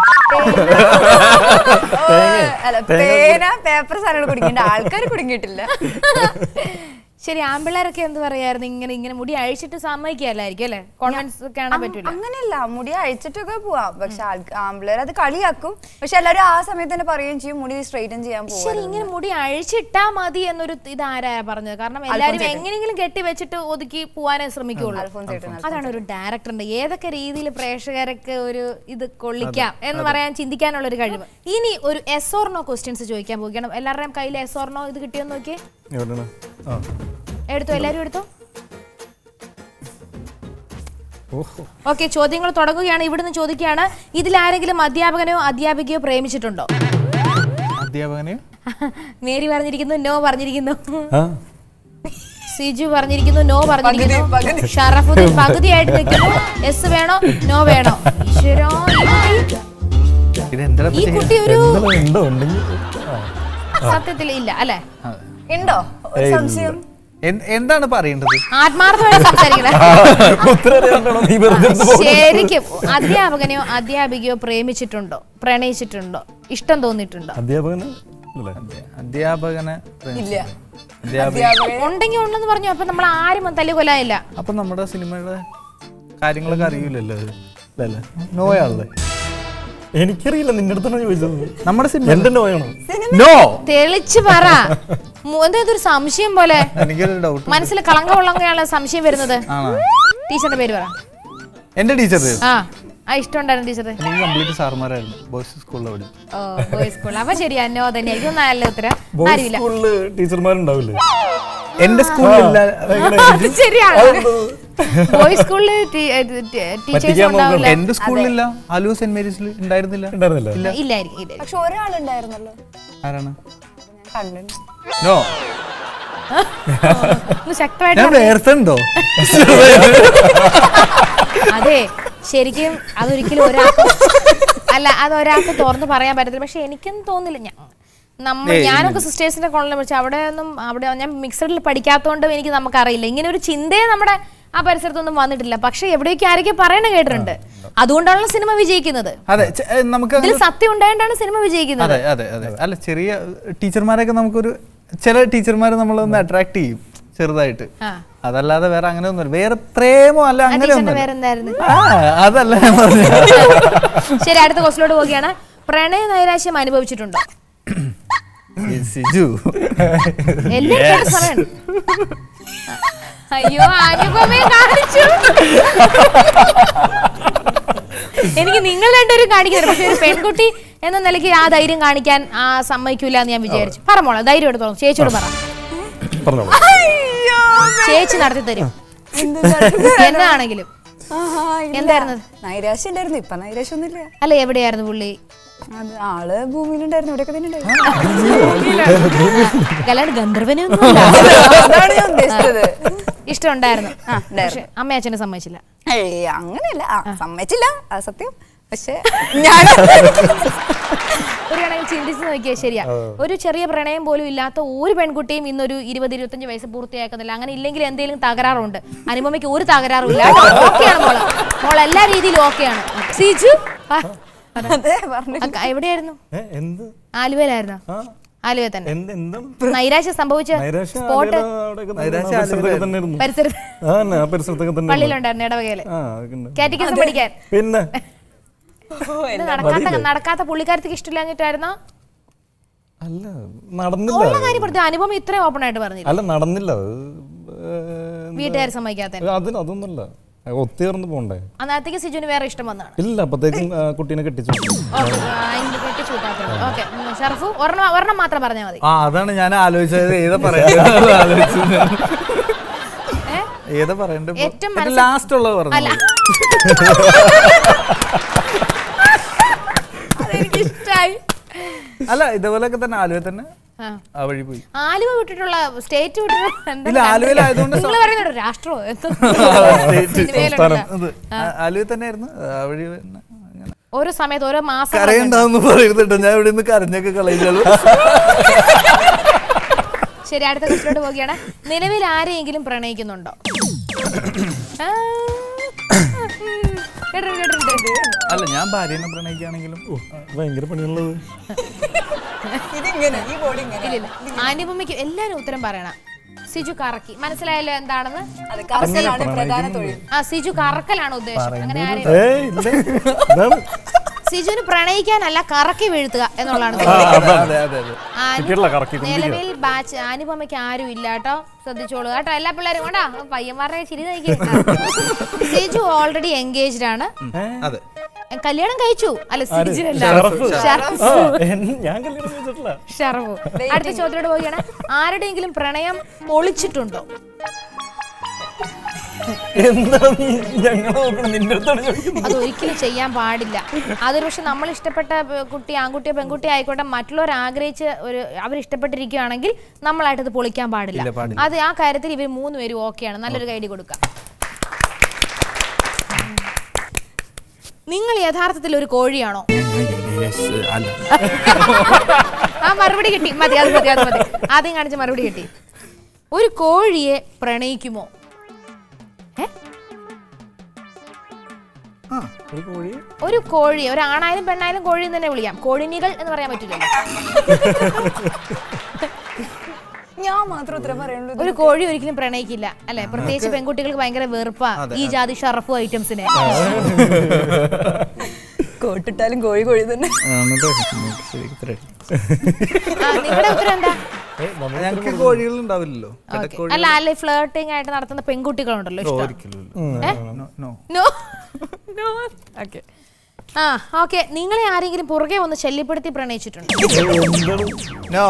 ഓ, അല്ല പേന പേപ്പർ സാധനങ്ങൾ കുടുങ്ങിയിട്ട് ആൾക്കാർ കുടുങ്ങിയിട്ടില്ല ശരി ആമ്പിള്ളേരൊക്കെ എന്ത് പറയായിരുന്നു ഇങ്ങനെ ഇങ്ങനെ മുടി അഴിച്ചിട്ട് സമ്മതിക്കല്ലായിരിക്കും അല്ലേ കോൺഫിഡൻസ് കാണാൻ പറ്റൂല അങ്ങനെയല്ല മുടി അഴിച്ചിട്ടൊക്കെ പോവാം പക്ഷെ ആമ്പിള്ളേർ അത് കളിയാക്കും പക്ഷെ എല്ലാവരും ആ സമയത്ത് തന്നെ പറയുകയും ചെയ്യും മുടി സ്ട്രൈറ്റൻ ചെയ്യാൻ ശരി പോകും ഇങ്ങനെ മുടി അഴിച്ചിട്ടാ മതി എന്നൊരു ഇത് ആരാ പറഞ്ഞത് കാരണം എല്ലാരും എങ്ങനെയെങ്കിലും കെട്ടി വെച്ചിട്ട് ഒതുക്കി പോവാനേ ശ്രമിക്കുള്ളൂ അൽഫോൻസ് ചേട്ടൻ അതാണ് ഒരു ഡയറക്ടറിന്റെ ഏതൊക്കെ രീതിയിൽ പ്രേക്ഷകർക്ക് ഒരു ഇത് കൊള്ളിക്കാം എന്ന് പറയാൻ ചിന്തിക്കാനുള്ള ഒരു കഴിവ് ഇനി ഒരു എസ് ഓർണോ ക്വസ്റ്റ്യൻസ് ചോദിക്കാൻ പോവുകയാണ് എല്ലാവരുടെയും കയ്യിൽ എസ് ഓർണോ ഇത് കിട്ടിയെന്ന് നോക്കിയേ എവിടെയാണ് ആ എടുത്തോ എല്ലാരും എടുത്തോ ഓഹോ ഓക്കെ ചോദ്യങ്ങൾ തുടങ്ങുകയാണ് ഇവിടുന്ന് ചോദിക്കുകയാണ് ഇതിൽ ആരെങ്കിലും അധ്യാപകനോ അധ്യാപികയോ പ്രേമിച്ചിട്ടുണ്ടോ അധ്യാപകനെ മേരി പറഞ്ഞിരിക്കുന്നു നോ പറഞ്ഞിരിക്കുന്നു ആ സിജു പറഞ്ഞിരിക്കുന്നു നോ പറഞ്ഞിരിക്കുന്നു ഷറഫുദ്ദീൻ പകുതിയായിട്ട് നിൽക്കുന്നു എസ് വേണോ നോ വേണോ ഈശ്വരാ, ഈ കുട്ടി- ഇതെന്താ ഈ കുട്ടി ഒരു എന്താണ് ഉണ്ടോ ഉണ്ടെങ്കിൽ ആ സത്യത്തിൽ ഇല്ല അല്ലെ ഉണ്ടോ ഒരു സംശയം എന്താണ് പറയേണ്ടത് ആത്മാർത്ഥമായി സംസാരിക്കണേ ഉത്തരം അറിയാണ്ടാണോ നീ വെറുതെ എടുത്ത് പോകുന്നത്? ശരിക്കും അധ്യാപകനെയോ അധ്യാപികയോ പ്രേമിച്ചിട്ടുണ്ടോ പ്രണയിച്ചിട്ടുണ്ടോ ഇഷ്ടം തോന്നിയിട്ടുണ്ടോ അധ്യാപകന് അല്ലേ അധ്യാപകനെ ഇല്ല അധ്യാപക ഉണ്ടെങ്കിൽ ഉണ്ടെന്ന് പറഞ്ഞു അപ്പൊ നമ്മൾ ആരും തല്ലി കൊല്ലാനില്ല അപ്പൊ നമ്മുടെ സിനിമയുടെ കാര്യങ്ങളൊക്കെ അറിയില്ലല്ലോ അത് അല്ലല്ലേ നോയാണല്ലേ എനിക്കറിയില്ല നിന്റെ അടുത്താണ് ചോദിച്ചത് നമ്മുടെ സിനിമ എന്റെ നോയാണോ നോ തെളിച്ച് പറ മു- എന്താ ഇതൊരു സംശയം പോലെ എനിക്കൊരു ഡൗട്ട് മനസ്സിൽ കളങ്കമുള്ളങ്ങനെയാണ് സംശയം വരുന്നത് ആണോ ടീച്ചറിന്റെ പേര് പറ എന്റെ ടീച്ചർ ആ ആ ഇഷ്ടമുണ്ടായിരുന്നു ടീച്ചർ എനിക്ക് കംപ്ലീറ്റ് സാറുമാരായിരുന്നു ബോയ്സ് സ്കൂളിൽ അവിടെ ഓ ബോയ്സ് സ്കൂൾ അപ്പൊ ശരിയാ നോ തന്നെയായിരിക്കും ഇത് നല്ല ഉത്തരം ബോയ്സ് ആരുമില്ല സ്കൂളില് ടീച്ചർമാരുണ്ടാവില്ലേ എന്റെ സ്കൂളിലില്ല അത് ശരിയാണ് ബോയ്സ് സ്കൂളില് ടീച്ചേഴ്സ് പറ്റിക്കാൻ ഉണ്ടാവില്ല എന്റെ സ്കൂളിലില്ല ആലു സെന്റ് മേരീസിൽ ഉണ്ടായിരുന്നില്ല ഉണ്ടായിരുന്നില്ല ഇല്ലായിരിക്കും ഇല്ലായിരിക്കും പക്ഷെ ഒരാളുണ്ടായിരുന്നല്ലോ ആരാണ് ഞാൻ കണ്ടിട്ടുണ്ട് നോ ഒന്ന് ശക്തമായിട്ട് ഞാൻ പറഞ്ഞേ. വേർത്തുണ്ടോ അതെ ശരിക്കും അതൊരിക്കലും ഒരാൾക്ക് അല്ല അത് ഒരാൾക്ക് തുറന്ന് പറയാൻ പറ്റത്തില്ല പക്ഷെ എനിക്കൊന്നും തോന്നില്ല ഞാൻ നമ്മൾ ഞാനൊക്കെ സിസ്റ്റേഴ്സിന്റെ കോളനിൽ വിളിച്ചു അവിടെ ഒന്നും അവിടെ ഞാൻ മിക്സഡിൽ പഠിക്കാത്തതുകൊണ്ട് എനിക്ക് നമുക്കറിയില്ല ഇങ്ങനെ ഒരു ചിന്തയെ നമ്മുടെ ആ പരിസരത്തൊന്നും വന്നിട്ടില്ല പക്ഷെ എവിടെയൊക്കെ ആരൊക്കെ പറയണ കേട്ടിട്ടുണ്ട് അതുകൊണ്ടാണല്ലോ സിനിമ വിജയിക്കുന്നത് അതെ ചെ- ഏ, നമുക്ക് ഇതിൽ സത്യം ഉണ്ടായിട്ടാണ് സിനിമ വിജയിക്കുന്നത് അതെ അതെ അതെ അല്ല ചെറിയ ടീച്ചർമാരൊക്കെ നമുക്കൊരു ചില ടീച്ചർമാർ നമ്മളൊന്ന് അട്രാക്ട് ചെയ്യും ചെറുതായിട്ട് ആ. അതല്ലാതെ വേറെ അങ്ങനെ ഒന്നുമില്ല വേറെ പ്രേമോ അല്ല ആ അങ്ങനെ ടീച്ചറിന്റെ ഒന്നും പേരെന്തായിരുന്നു അതല്ല ഞാൻ പറഞ്ഞത് ശരി അടുത്ത ക്വസ്റ്റിലോട്ട് പോവുകയാണ് പ്രണയ നൈരാശ്യം അനുഭവിച്ചിട്ടുണ്ടോ ഈ സിജു എല്ലാം കേട്ട സമയം അയ്യോ അനുപമയെ കാണിച്ചു എനിക്ക് നിങ്ങൾ രണ്ടുപേരും കാണിക്കുന്നത് പക്ഷെ ഒരു പെൺകുട്ടി എന്ന നിലയ്ക്ക് ആ ധൈര്യം കാണിക്കാൻ ആ സമ്മതിക്കൂല എന്ന് ഞാൻ വിചാരിച്ചു പറ മോളെ ധൈര്യം എടുത്തോളൂ ചേച്ചിയോട് പറ പറഞ്ഞോളൂ ചേച്ചി നടത്തി തരും എന്താണെങ്കിലും എന്തായിരുന്നു അത്? നൈരാശ്യം ഉണ്ടായിരുന്നു ഇപ്പൊ നൈരാശ്യം ഒന്നുമില്ല അല്ല എവിടെയായിരുന്നു പുള്ളി അത് ആള് ഭൂമിയിലുണ്ടായിരുന്നു ഇവിടെയൊക്കെ തന്നെ ഉണ്ടായിരുന്നു കല്യാണ ഗന്ധർവനും അതാണ് ഞാൻ ഉദ്ദേശിച്ചത് ഇഷ്ടം ഉണ്ടായിരുന്നു ആ, ഉണ്ടായിരുന്നു. പക്ഷെ അമ്മ അച്ഛനെ സമ്മതിച്ചില്ല ഏയ് അങ്ങനെയല്ല ആ, സമ്മതിച്ചില്ല അത് സത്യം പക്ഷെ ഞാൻ ഒരു വേണമെങ്കിൽ ചിന്തിച്ച് നോക്കിയാൽ ശരിയാ ഒരു ചെറിയ പ്രണയം പോലും ഇല്ലാത്ത ഒരു പെൺകുട്ടിയും ഇന്നൊരു ഇരുപത് ഇരുപത്തഞ്ച് വയസ്സ് പൂർത്തിയാക്കുന്നില്ല അങ്ങനെ ഇല്ലെങ്കിൽ എന്തെങ്കിലും തകരാറുണ്ട് അനുപമയ്ക്ക് ഒരു തകരാറും ഇല്ല ഓക്കെയാണ് മോള് മോൾ എല്ലാ രീതിയിലും ഓക്കെയാണ് സിജു ആ, അതെ പറഞ്ഞു ആ, എവിടെയായിരുന്നു ഏ, എന്ത് ആലുവയിലായിരുന്നു ആ ആലുവ തന്നെ എന്ത് എന്തും നൈരാശ്യം സംഭവിച്ച നൈരാശ്യം സ്പോട്ട് ആലുവയിലെ അവിടെയൊക്കെ തന്നെ ആ പരിസരത്തൊക്കെ തന്നെ ഇരുന്നു. പരിസരത്ത് ആ തന്നെ, ആ പരിസരത്തൊക്കെ തന്നെ ഇരുന്നു. പള്ളിയിലുണ്ടായിരുന്നു ഇടവകയില് ആ അതൊക്കെ ഉണ്ട്. കാറ്റഗിസം പഠിക്കാൻ പിന്നെ ഇത് നടക്കാത്ത നടക്കാത്ത പുള്ളിക്കാരത്തിക്ക് ഇഷ്ടമില്ലാഞ്ഞിട്ടായിരുന്നോ അല്ല നടന്നില്ല ഉള്ള കാര്യം പറഞ്ഞു അനുപമ ഇത്രയും ഓപ്പൺ ആയിട്ട് പറഞ്ഞില്ല അല്ല നടന്നില്ല അത് ഏ, വീട്ടുകാർ സമ്മതിക്കാത്ത അതിന് അതൊന്നുമല്ല ഒത്തുചേർന്ന് പോണ്ടേ അന്നേരത്തേക്ക് സിജുന് വേറെ ഇഷ്ടം വന്നതാണ് ഇല്ല അപ്പത്തേക്കും ആ, കുട്ടീനെ കെട്ടിച്ചു ഓക്കെ ഷറഫു ഒരെണ്ണം ഒരെണ്ണം മാത്രം പറഞ്ഞാൽ മതി ആ അതാണ് ഞാൻ ആലോചിച്ചത് ഏതാ പറയാ ആലോചിച്ചത് ഏ? ഏതാ പറയണ്ടേ ഏറ്റവും മനസ്സിൽ- ലാസ്റ്റ് ഉള്ളത് അല്ല പറഞ്ഞു അതെനിക്ക് ഇഷ്ടായി അല്ല ഇതേപോലെയൊക്കെ തന്നെ ആലുവ തന്നെ ആ. ആ വഴി പോയി ആലുവ വിട്ടിട്ടുള്ള സ്റ്റേറ്റ് വിട്ടിട്ടുള്ള ഇല്ല, ആലുവയിലായതുകൊണ്ട് നിങ്ങൾ പറയുന്നത് രാഷ്ട്രമോ എന്തോ സംസ്ഥാനം അത് ആ- ആലുവ തന്നെയായിരുന്നു ആ വഴി തന്നെ അങ്ങനെ. ഓരോ സമയത്ത് ഓരോ മാസം കരയണ്ടാന്ന് പറയരുത് ഞാൻ ഇവിടെ നിന്ന് കരഞ്ഞൊക്കെ കളയുന്നത് ശരി അടുത്ത ക്വസ്റ്റിലോട്ട് പോവുകയാണ് നിലവിൽ ആരെയെങ്കിലും പ്രണയിക്കുന്നുണ്ടോ ആ, കേട്ടിട്ടുണ്ട്, കേട്ടിട്ടുണ്ട്. അല്ല ഞാൻ ഭാര്യനെ പ്രണയിക്കുകയാണെങ്കിലും ഭയങ്കര പണിയുള്ളത് ഇതിങ്ങനെ ഈ ബോഡി ഇങ്ങനെ ഇല്ലില്ല അനുപമയ്ക്ക് എല്ലാരും ഉത്തരം പറയണം സിജു കറക്കി മനസ്സിലായല്ലോ എന്താണെന്ന് അത് കറക്കലാണ് പ്രധാന തൊഴിൽ ആ സിജു കറക്കലാണ് ഉദ്ദേശം അങ്ങനെ ആരെയും ഏ ഇല്ല ഇതാണ് സിജുവിന് പ്രണയിക്കാനല്ല കറക്കി വീഴ്ത്തുക എന്നുള്ളതാണ് ആ, അതാണ്. അതെ അതെ അതെ അനു- കിട്ടിയിട്ടില്ല, കറക്കിക്കൊണ്ടിരിക്കുക. നിലവിൽ ബാച്ച് അനുപമയ്ക്ക് ആരും ഇല്ല കേട്ടോ ശ്രദ്ധിച്ചോളൂ കേട്ടോ എല്ലാ പിള്ളേരും കൊണ്ടാ പയ്യന്മാരുടെ ചിരി നോക്കി സിജു ഓൾറെഡി എൻഗേജ്ഡ് ആണ് അതെ കല്യാണം കഴിച്ചു അല്ല സിജു അല്ല ഷറഫ്. ഷറഫ്. ആ, എൻ- ഞാൻ കല്യാണം ചെയ്തിട്ടില്ല ഷറഫു അടുത്ത ചോദ്യത്തോട് പോവുകയാണ് ആരുടെയെങ്കിലും പ്രണയം പൊളിച്ചിട്ടുണ്ടോ എന്താണ് ഞങ്ങൾ നോക്കണം നിന്റെ അടുത്താണ് ചോദിക്കുന്നത് അത് ഒരിക്കലും ചെയ്യാൻ പാടില്ല അതൊരു പക്ഷെ നമ്മൾ ഇഷ്ടപ്പെട്ട പ- കുട്ടി ആൺകുട്ടിയോ പെൺകുട്ടിയോ ആയിക്കോട്ടെ മറ്റുള്ളവർ ആഗ്രഹിച്ച് ഒരു അവർ ഇഷ്ടപ്പെട്ടിരിക്കുകയാണെങ്കിൽ നമ്മളായിട്ട് അത് പൊളിക്കാൻ പാടില്ല ഇല്ല, പാടില്ല. അത് ആ കാര്യത്തിൽ ഇവർ മൂന്ന് പേരും ഓക്കെയാണ് നല്ലൊരു കൈഡി കൊടുക്കാം നിങ്ങൾ യഥാർത്ഥത്തിൽ ഒരു കോഴിയാണോ അല്ല ആ മറുപടി കിട്ടി മതി അത് മതി അത് മതി ആദ്യം കാണിച്ച മറുപടി കിട്ടി ഒരു കോഴിയെ പ്രണയിക്കുമോ ഏ? ആ ഒരു കോഴി ഒരു കോഴി ഒരു ആണായാലും പെണ്ണായാലും കോഴി എന്ന് തന്നെ വിളിക്കാം കോഴിനികൾ എന്ന് പറയാൻ പറ്റില്ലല്ലോ ഞാൻ മാത്രം ഉത്തരം പറയുള്ളൂ ഒരു കോഴി ഒരിക്കലും പ്രണയിക്കില്ല അല്ലെ പ്രത്യേകിച്ച് പെൺകുട്ടികൾക്ക് ഭയങ്കര വെറുപ്പാ ഈ ജാതി ഷറഫു ഐറ്റംസിനെ കോട്ടിട്ടാലും കോഴി കോഴി തന്നെ ആ, എന്നിട്ട് ശരി, ഇത്രയും. നിങ്ങളുടെ ഉത്തരം എന്താ ഞങ്ങൾക്ക് കോഴികൾ ഉണ്ടാവില്ലല്ലോ Okay. അല്ല അല്ലെ ഫ്ലേർട്ടിംഗ് ആയിട്ട് നടത്തുന്ന പെൺകുട്ടികളുണ്ടല്ലോ ഇഷ്ടം ഒരിക്കലും ഏ? നോ നോ നോ ഓക്കെ ആ ഓക്കെ നിങ്ങളെ ആരെങ്കിലും പുറകെ ഒന്ന് ശല്യപ്പെടുത്തി പ്രണയിച്ചിട്ടുണ്ട് നോ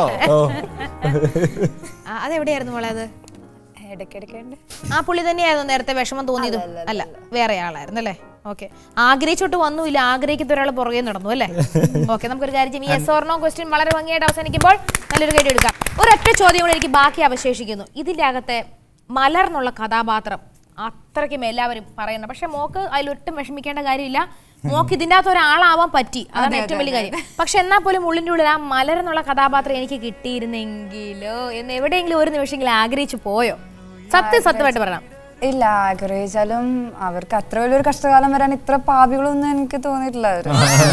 ആ, അതെവിടെയായിരുന്നു മോളെ അത് ഇടയ്ക്കിടയ്ക്ക് ഉണ്ട് ആ പുള്ളി തന്നെയായിരുന്നു നേരത്തെ വിഷമം തോന്നിയതും അല്ല വേറെ ആളായിരുന്നു അല്ലേ ഓക്കെ ആഗ്രഹിച്ചോട്ട് വന്നുമില്ല ആഗ്രഹിക്കുന്ന ഒരാൾ പുറകെ നടന്നു അല്ലേ ഓക്കെ നമുക്കൊരു കാര്യം ചെയ്യും ഈ എസ് ഓർണോ ക്വസ്റ്റ്യൻ വളരെ ഭംഗിയായിട്ട് അവസാനിക്കുമ്പോൾ നല്ലൊരു കാര്യം എടുക്കാം ഒരൊറ്റ ചോദ്യം കൂടെ എനിക്ക് ബാക്കി അവശേഷിക്കുന്നു ഇതിൻ്റെ അകത്തെ മലർന്നുള്ള കഥാപാത്രം അത്രയ്ക്കും എല്ലാവരും പറയുന്നത് പക്ഷെ മോക്ക് അതിലൊട്ടും വിഷമിക്കേണ്ട കാര്യമില്ല മോക്ക് ഇതിൻ്റെ അകത്ത് ഒരാളാവാൻ പറ്റി അതാണ് ഏറ്റവും വലിയ കാര്യം പക്ഷെ എന്നാൽ പോലും ഉള്ളിൻ്റെ ഉള്ളിൽ ആ മലർന്നുള്ള കഥാപാത്രം എനിക്ക് കിട്ടിയിരുന്നെങ്കിലോ എന്ന് എവിടെയെങ്കിലും ഒരു നിമിഷമെങ്കിലും ആഗ്രഹിച്ചു പോയോ സത്യം സത്യമായിട്ട് പറയണം ഇല്ല ആഗ്രഹിച്ചാലും അവർക്ക് അത്ര വലിയൊരു കഷ്ടകാലം വരാൻ ഇത്ര പാപികളൊന്നും എനിക്ക് തോന്നിയിട്ടില്ല അവര്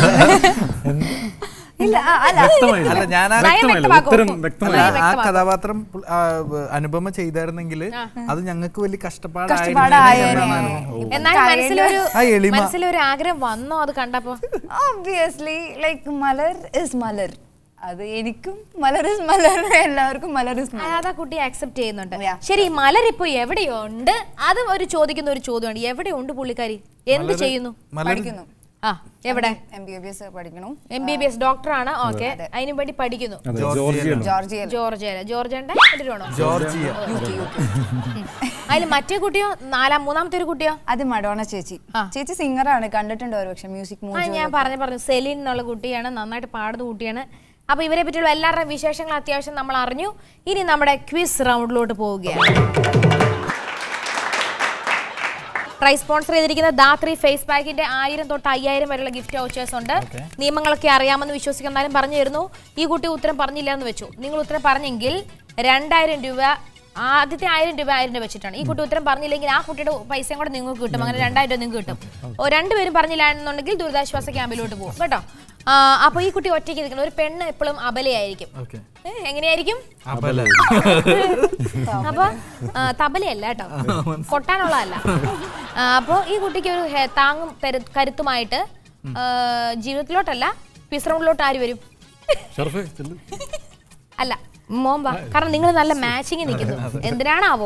ഇല്ല ആ, അല്ല അല്ല ഞാൻ ആ- നയം വ്യക്തമാക്കൂ. ഉത്തരം അല്ല, വ്യക്തമായി ആ കഥാപാത്രം പുൾ- ആ, വ- അനുപമ ചെയ്തായിരുന്നെങ്കിൽ അത് ഞങ്ങൾക്ക് വലിയ കഷ്ടപ്പാടായിരുന്നു കഷ്ടപ്പാടായേനെ. എന്നാലും മനസ്സിലൊരു ആ എളിമ. മനസ്സിലൊരു ആഗ്രഹം വന്നോ അത് കണ്ടപ്പോ obviously like Malar is Malar അത് എനിക്കും മലർ ഇസ് മലർ എല്ലാവർക്കും മലർ ഇസ് മലർ അതാ കുട്ടി അക്സെപ്റ്റ് ചെയ്യുന്നുണ്ട് Yeah. ശരി മലർ ഇപ്പൊ എവിടെയുണ്ട് അതും ഒരു ചോദിക്കുന്ന ഒരു ചോദ്യമാണ് എവിടെയുണ്ട് പുള്ളിക്കാരി എന്ത് ചെയ്യുന്നു പഠിക്കുന്നു ആ എവിടെ എം ബി ബി എസ് പഠിക്കണം എം ബി ബി എസ് ഡോക്ടറാണ് ഓക്കെ അതിനു വേണ്ടി പഠിക്കുന്നു അതെ ജോർജിയാണ് ജോർജിയയിൽ ജോർജിയ ജോർജിയന്റെ എതിരാണോ ജോർജിയ അതിൽ മറ്റേ കുട്ടിയോ നാലാം മൂന്നാമത്തെ ഒരു കുട്ടിയോ അത് മഡോണ ചേച്ചി ആ. ചേച്ചി സിംഗറാണ് കണ്ടിട്ടുണ്ട് ഒരു പക്ഷെ മ്യൂസിക് ആ ഞാൻ പറഞ്ഞു പറഞ്ഞു സെലിൻ എന്നുള്ള കുട്ടിയാണ് നന്നായിട്ട് പാടുന്ന കുട്ടിയാണ് അപ്പൊ ഇവരെ പറ്റിയുള്ള എല്ലാവരുടെയും വിശേഷങ്ങൾ അത്യാവശ്യം നമ്മൾ അറിഞ്ഞു ഇനി നമ്മുടെ ക്വിസ് റൗണ്ടിലോട്ട് പോവുകയാണ് ട്രൈ സ്പോൺസർ ചെയ്തിരിക്കുന്ന ദാത്രി ഫേസ് പാക്കിന്റെ ആയിരം തൊട്ട് അയ്യായിരം വരെയുള്ള ഗിഫ്റ്റ് വൗച്ചേഴ്സ് ഉണ്ട് നിയമങ്ങളൊക്കെ അറിയാമെന്ന് വിശ്വസിക്കുന്ന എന്നാലും പറഞ്ഞു തരുന്നു ഈ കുട്ടി ഉത്തരം പറഞ്ഞില്ല എന്ന് വെച്ചു നിങ്ങൾ ഉത്തരം പറഞ്ഞെങ്കിൽ രണ്ടായിരം രൂപ ആദ്യത്തെ ആയിരം രൂപ ആയിരം രൂപ വെച്ചിട്ടാണ് ഈ കുട്ടി ഉത്തരം പറഞ്ഞില്ലെങ്കിൽ ആ കുട്ടിയുടെ പൈസയും കൂടെ നിങ്ങൾക്ക് കിട്ടും അങ്ങനെ രണ്ടായിരം രൂപ നിങ്ങൾക്ക് കിട്ടും ഓ, രണ്ടുപേരും പറഞ്ഞില്ല എന്നുണ്ടെങ്കിൽ ദുരിതാശ്വാസ ക്യാമ്പിലോട്ട് പോകും കേട്ടോ ആ, അപ്പൊ ഈ കുട്ടി ഒറ്റയ്ക്ക് നിൽക്കണം ഒരു പെണ്ണ് എപ്പോഴും അബലയായിരിക്കും ഓക്കെ ഏ, എങ്ങനെയായിരിക്കും അപ്പല്ല അപ്പൊ ആ, തബലയല്ല കേട്ടോ കൊട്ടാനുള്ളതല്ല ആ, അപ്പൊ ഈ കുട്ടിക്ക് ഒരു ഹെ- താങ്ങും കരു- കരുത്തുമായിട്ട് ആ, ജീവിതത്തിലോട്ടല്ല വിശ്രമത്തിലോട്ട് ആര് വരും ഷർഫേ ചെല്ലു അല്ല മോൻ വാ കാരണം നിങ്ങൾ നല്ല മാച്ചിങ് നിൽക്കുന്നു എന്തിനാണാവോ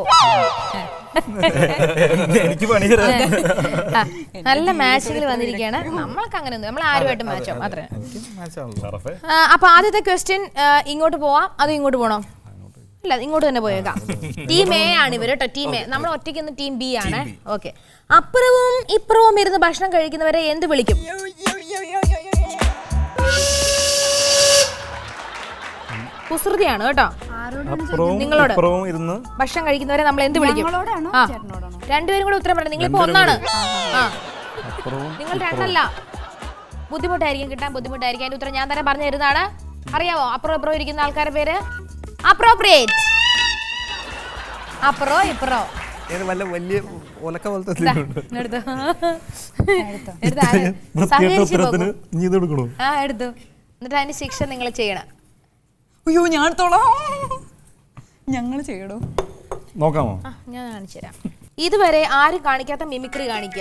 എനിക്ക് പണി തരാം ആ, നല്ല മാച്ചിങ്ങിൽ വന്നിരിക്കുകയാണ് നമ്മൾക്ക് അങ്ങനെ നമ്മൾ ആരുമായിട്ട് മാച്ച് ആവും അത്ര ഷറഫേ അപ്പൊ ആദ്യത്തെ ക്വസ്റ്റ്യൻ ഇങ്ങോട്ട് പോവാം അത് ഇങ്ങോട്ട് പോണോ അല്ല ഇങ്ങോട്ട് തന്നെ പോയേക്കാം ടീം എ ആണ് ഇവര് കേട്ടോ ടീം എ നമ്മൾ ഒറ്റയ്ക്ക് ടീം ബി ആണ് ഓക്കെ അപ്പുറവും ഇപ്പുറവും ഇരുന്ന് ഭക്ഷണം കഴിക്കുന്നവരെ എന്ത് വിളിക്കും കുസൃതിയാണ് കേട്ടോ അപ്പുറവും നിങ്ങളോട്. ഇപ്പുറവും ഇരുന്ന് ഭക്ഷണം കഴിക്കുന്നവരെ നമ്മൾ എന്ത് വിളിക്കും ആ രണ്ടുപേരും കൂടെ ഉത്തരം പറയണം നിങ്ങളിപ്പോ ഒന്നാണ് ആ അപ്പുറവും നിങ്ങൾ രണ്ടല്ല ബുദ്ധിമുട്ടായിരിക്കും കിട്ടാൻ ബുദ്ധിമുട്ടായിരിക്കും അതിന്റെ ഉത്തരം ഞാൻ തന്നെ പറഞ്ഞു തരുന്നതാണ് അറിയാവോ അപ്പുറം ഇപ്പുറം ഇരിക്കുന്ന ആൾക്കാരുടെ പേര് അപ്രോപ്രിയേറ്റ് അപ്പുറോ ഇപ്പുറോ വല്ല വലിയ ഒലക്ക പോലത്തെ ദാ, എന്തെങ്കിലും ഉണ്ടോ? എടുത്തോ എടുത്തോ ആര്? വൃത്തികെട്ട സഹകരിച്ച് ഉത്തരത്തിന് പോകൂ. നീ ഇത് എടുക്കണോ ആ എടുത്തു എന്നിട്ട് അതിന് ശിക്ഷ നിങ്ങൾ ചെയ്യണം അയ്യോ ഞാൻ എടുത്തോളാം ഞങ്ങൾ ചെയ്യടോ നോക്കാമോ ആ ഞാൻ കാണിച്ചു തരാം ഇതുവരെ ആരും കാണിക്കാത്ത മിമിക്രി കാണിക്കുക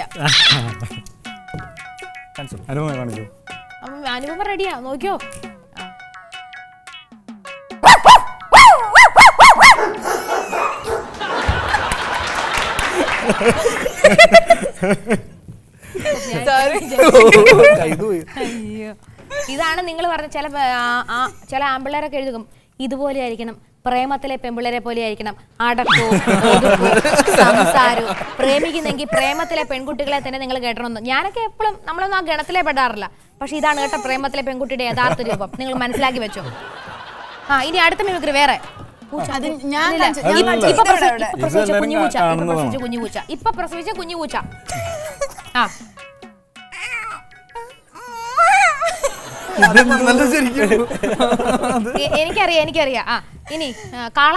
അനുഭവം കാണിക്കൂ അപ്പം അനുപമ റെഡിയാ നോക്കിയോ ആ. അയ്യോ ഇതാണ് നിങ്ങൾ പറഞ്ഞ ചില പ- ആ- ആ- ചില ആമ്പിള്ളേരൊക്കെ എഴുതും ഇതുപോലെ ആയിരിക്കണം പ്രേമത്തിലെ പെമ്പിള്ളേരെ പോലെ ആയിരിക്കണം അടക്കവും ഒതുക്കവും, സംസാരവും പ്രേമിക്കുന്നെങ്കിൽ പ്രേമത്തിലെ പെൺകുട്ടികളെ തന്നെ നിങ്ങൾ കേട്ടണമെന്ന് ഞാനൊക്കെ എപ്പോഴും നമ്മളൊന്നും ആ ഗണത്തിലേ പെടാറില്ല പക്ഷെ ഇതാണ് കേട്ടോ പ്രേമത്തിലെ പെൺകുട്ടിയുടെ യഥാർത്ഥ രൂപം നിങ്ങൾ മനസ്സിലാക്കി വെച്ചോ ആ ഇനി അടുത്ത മിമിക്രി വേറെ പൂച്ച. അത് ഞാൻ ഇല്ല, കാണിച്ചു- ഞാൻ ഇപ്പൊ കാണിച്ചു ഇപ്പൊ തരാം പ്രസവി- ഇവിടെ. ഇപ്പൊ പ്രസവിച്ച ഇതെല്ലാരും കുഞ്ഞു പൂച്ച ഇപ്പൊ കാണുന്നതാണ്. പ്രസവിച്ച കുഞ്ഞു പൂച്ച ഇപ്പൊ പ്രസവിച്ച കുഞ്ഞു പൂച്ച ആ നല്ല ശരിക്കും എ- എനിക്കറിയാം എനിക്കറിയാം ആ ഇനി ആ, കാള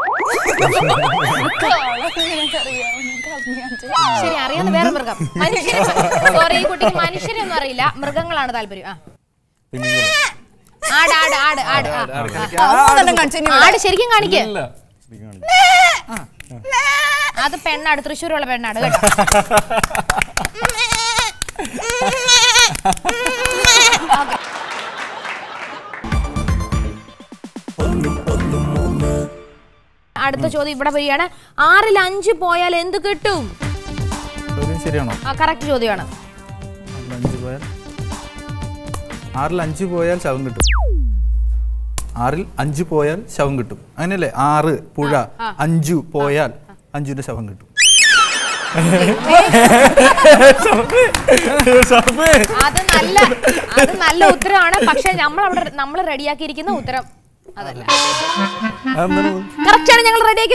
ശരി അറിയാവുന്ന വേറെ മൃഗം മനുഷ്യരെ സോറി ഈ കുട്ടിക്ക് മനുഷ്യരൊന്നും അറിയില്ല മൃഗങ്ങളാണ് താല്പര്യം ആ ആട് ആട് ആട് ആട് ആ, ആ. മൂന്നെണ്ണം കാണിച്ചു ഇനി ആട് ശരിക്കും കാണിക്കേ ഇല്ല ശരിക്കും കാണിക്കൂ. അത് പെണ്ണാട് തൃശ്ശൂരുള്ള പെണ്ണാട് കേട്ടോ Okay. അടുത്ത ചോദ്യം ഇവിടെ വരികയാണ് ആറിൽ അഞ്ച് പോയാൽ എന്ത് കിട്ടും ചോദ്യം ശരിയാണോ ആ കറക്റ്റ് ചോദ്യമാണ് ആറിൽ അഞ്ച് പോയാൽ ആറിൽ അഞ്ച് പോയാൽ ശവം കിട്ടും ആറിൽ അഞ്ച് പോയാൽ ശവം കിട്ടും അങ്ങനെയല്ലേ ആറ് പുഴ അഞ്ചു പോയാൽ അഞ്ചുവിന്റെ ശവം കിട്ടും ഷർഫേ അത് നല്ല അത് നല്ല ഉത്തരമാണ് പക്ഷെ നമ്മൾ അവിടെ നമ്മൾ റെഡിയാക്കിയിരിക്കുന്ന ഉത്തരം അതല്ല അതെന്താണ് കറക്റ്റ് ആണ് ഞങ്ങൾ റെഡിയാക്കി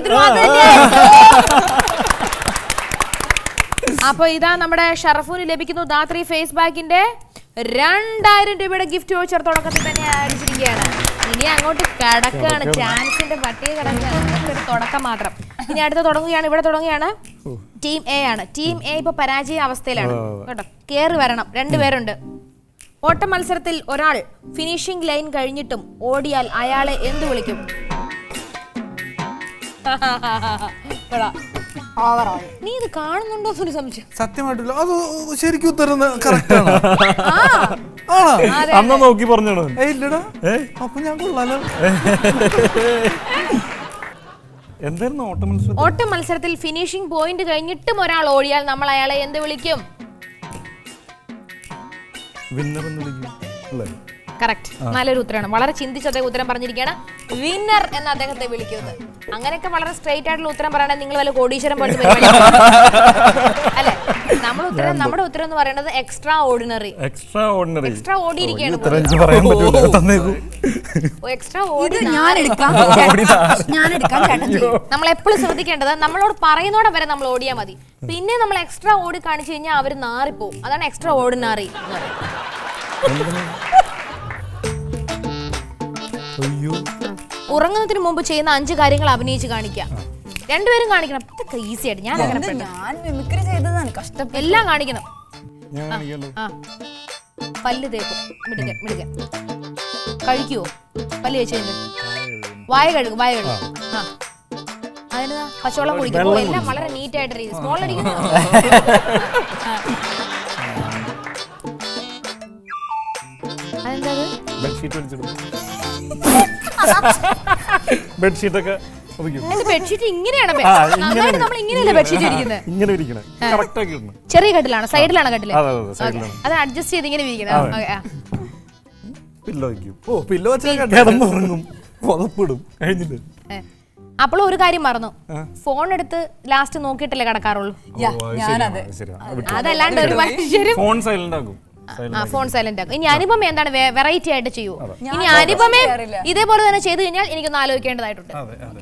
അപ്പൊ ഇതാ നമ്മുടെ ഷറഫൂന് ലഭിക്കുന്നു ദാത്രി ഫേസ് ബാക്കിന്റെ രണ്ടായിരം രൂപയുടെ ഗിഫ്റ്റ് വോച്ചർ തുടക്കത്തിൽ തന്നെ അടിച്ചിരിക്കുകയാണ് ഇനി അങ്ങോട്ട് കിടക്കാണ് ചാൻസിന്റെ പട്ടിക കിടക്കാണ് അതൊക്കെ ഒരു തുടക്കം മാത്രം ഇനി അടുത്ത തുടങ്ങുകയാണ് ഇവിടെ തുടങ്ങുകയാണ് ടീം എ ആണ് ടീം എ ഇപ്പൊ പരാജയ അവസ്ഥയിലാണ് കേട്ടോ കേറി വരണം രണ്ടുപേരുണ്ട് ഓട്ട മത്സരത്തിൽ ഒരാൾ ഫിനിഷിംഗ് ലൈൻ കഴിഞ്ഞിട്ടും ഓടിയാൽ അയാളെ എന്ത് വിളിക്കും കൊള്ളാം. നീ ഇത് കാണുന്നുണ്ടോ എന്നൊരു സംശയം സത്യമായിട്ടില്ല അത് ശരിക്കും ഉത്തരം കറക്റ്റ് ആണ് ആ ആണോ അതെ, അന്ന നോക്കി പറഞ്ഞോളൂ ഏയ് ഇല്ലടാ അപ്പൊ ഞാൻ കൊള്ളാലോ എന്തായിരുന്നു ഓട്ട മത്സരം ഓട്ട മത്സരത്തിൽ ഫിനിഷിംഗ് പോയിന്റ് കഴിഞ്ഞിട്ടും ഒരാൾ ഓടിയാൽ നമ്മൾ അയാളെ എന്ത് വിളിക്കും വിന്നർ എന്ന് വിളിക്കും അല്ലേ കറക്റ്റ് നല്ലൊരു ഉത്തരമാണ് വളരെ ചിന്തിച്ച് അദ്ദേഹം ഉത്തരം പറഞ്ഞിരിക്കുകയാണ് വിന്നർ എന്ന് അദ്ദേഹത്തെ വിളിക്കുന്നത് അങ്ങനെയൊക്കെ വളരെ സ്ട്രൈറ്റ് ആയിട്ടുള്ള ഉത്തരം പറയണേ നിങ്ങൾ വല്ല കോടീശ്വരം പോലത്തെ പരിപാടി അല്ലെ നമ്മുടെ ഉത്തരം നമ്മുടെ ഉത്തരം എന്ന് പറയുന്നത് extraordinary extraordinary extra ഓടിയിരിക്കുകയാണ് ഇത്ര എനിക്ക് പറയാൻ പറ്റൂല തന്നേക്കൂ എക്സ്ട്രാ ഇത് ഓടി ഞാൻ എടുക്കാം ഞാൻ എടുക്കാം ചേട്ടൻ ചെയ്യും. നമ്മൾ എപ്പോഴും ശ്രദ്ധിക്കേണ്ടത് നമ്മളോട് പറയുന്നോടെ വരെ നമ്മൾ ഓടിയാൽ മതി പിന്നെ നമ്മൾ എക്സ്ട്രാ ഓടി കാണിച്ചു കഴിഞ്ഞാൽ അവർ നാറിപ്പോവും അതാണ് എക്സ്ട്രാ ഓർഡിനറി അയ്യോ ഉറങ്ങുന്നതിന് മുമ്പ് ചെയ്യുന്ന അഞ്ച് കാര്യങ്ങൾ അഭിനയിച്ച് കാണിക്കാം രണ്ടുപേരും കാണിക്കണം ഇതൊക്കെ ഈസി ആയിട്ട് ഞാൻ അങ്ങനെ ഇത് പെട്ടെന്ന് ഞാൻ മിമിക്രി ചെയ്തതാണ് കഷ്ടപ്പെട്ടു എല്ലാം കാണിക്കണം ഞാൻ കാണിക്കാലോ ആ പല്ല് തേക്കും മിടുക്കൻ മിടുക്കൻ കഴിക്കുവോ പല്ല് തേച്ച് കഴിഞ്ഞിട്ട് വായ കഴുകും വായ കഴുകും ആ അതിന് പച്ചവെള്ളം കുടിക്കും ഓ, എല്ലാം വളരെ നീറ്റ് ആയിട്ട് രീതി സ്മോൾ അടിക്കുന്നു ആ. അതെന്താ അത്? ബെഡ്ഷീറ്റ് വലിച്ചിടും ബെഡ്ഷീറ്റ് ഒക്കെ ഒതുക്കും എന്റെ ബെഡ്ഷീറ്റ് ഇങ്ങനെയാണ് ബെ- ആ, ഇങ്ങനെ നന്നായിട്ട് നമ്മൾ ഇങ്ങനെയല്ലേ ബെഡ്ഷീറ്റ് ഇരിക്കുന്നത് ഇങ്ങനെ ഇരിക്കണേ കറക്റ്റ് ആക്കി ഇടണം ചെറിയ കട്ടിലാണ് സൈഡിലാണ് കട്ടില് അതെ അതെ സൈഡിലാണ് അത് അഡ്ജസ്റ്റ് ചെയ്ത് ഇങ്ങനെ ഇരിക്കുന്നത് അതെ. ഓക്കേ, ആ. പില്ലോ വയ്ക്കും ഓ പില്ലോ വെച്ചാൽ കിടന്നുറങ്ങും പുതപ്പിടും കഴിഞ്ഞിട്ട് ഏ. അപ്പോൾ ഒരു കാര്യം മറന്നു ഫോൺ എടുത്ത് ലാസ്റ്റ് നോക്കിയിട്ടല്ലേ കിടക്കാറുള്ളൂ യാ, ഓ, അത് ഞാനത്. ശരിയാണ്, അത് ശരിയാണ്. അതല്ലാണ്ട് ഒരു മനുഷ്യരും ഫോൺ സൈലന്റ് ആക്കും ആ ഫോൺ സൈലന്റ് ആക്കും ഇനി അനുപമ എന്താണ് വെറൈറ്റി ആയിട്ട് ചെയ്യൂ ഇനി ഞാൻ അനുപമേ ചെയ്യാറില്ല. ഇതേപോലെ തന്നെ ചെയ്തു കഴിഞ്ഞാൽ എനിക്കൊന്ന് ആലോചിക്കേണ്ടതായിട്ടുണ്ട് അതെ അതെ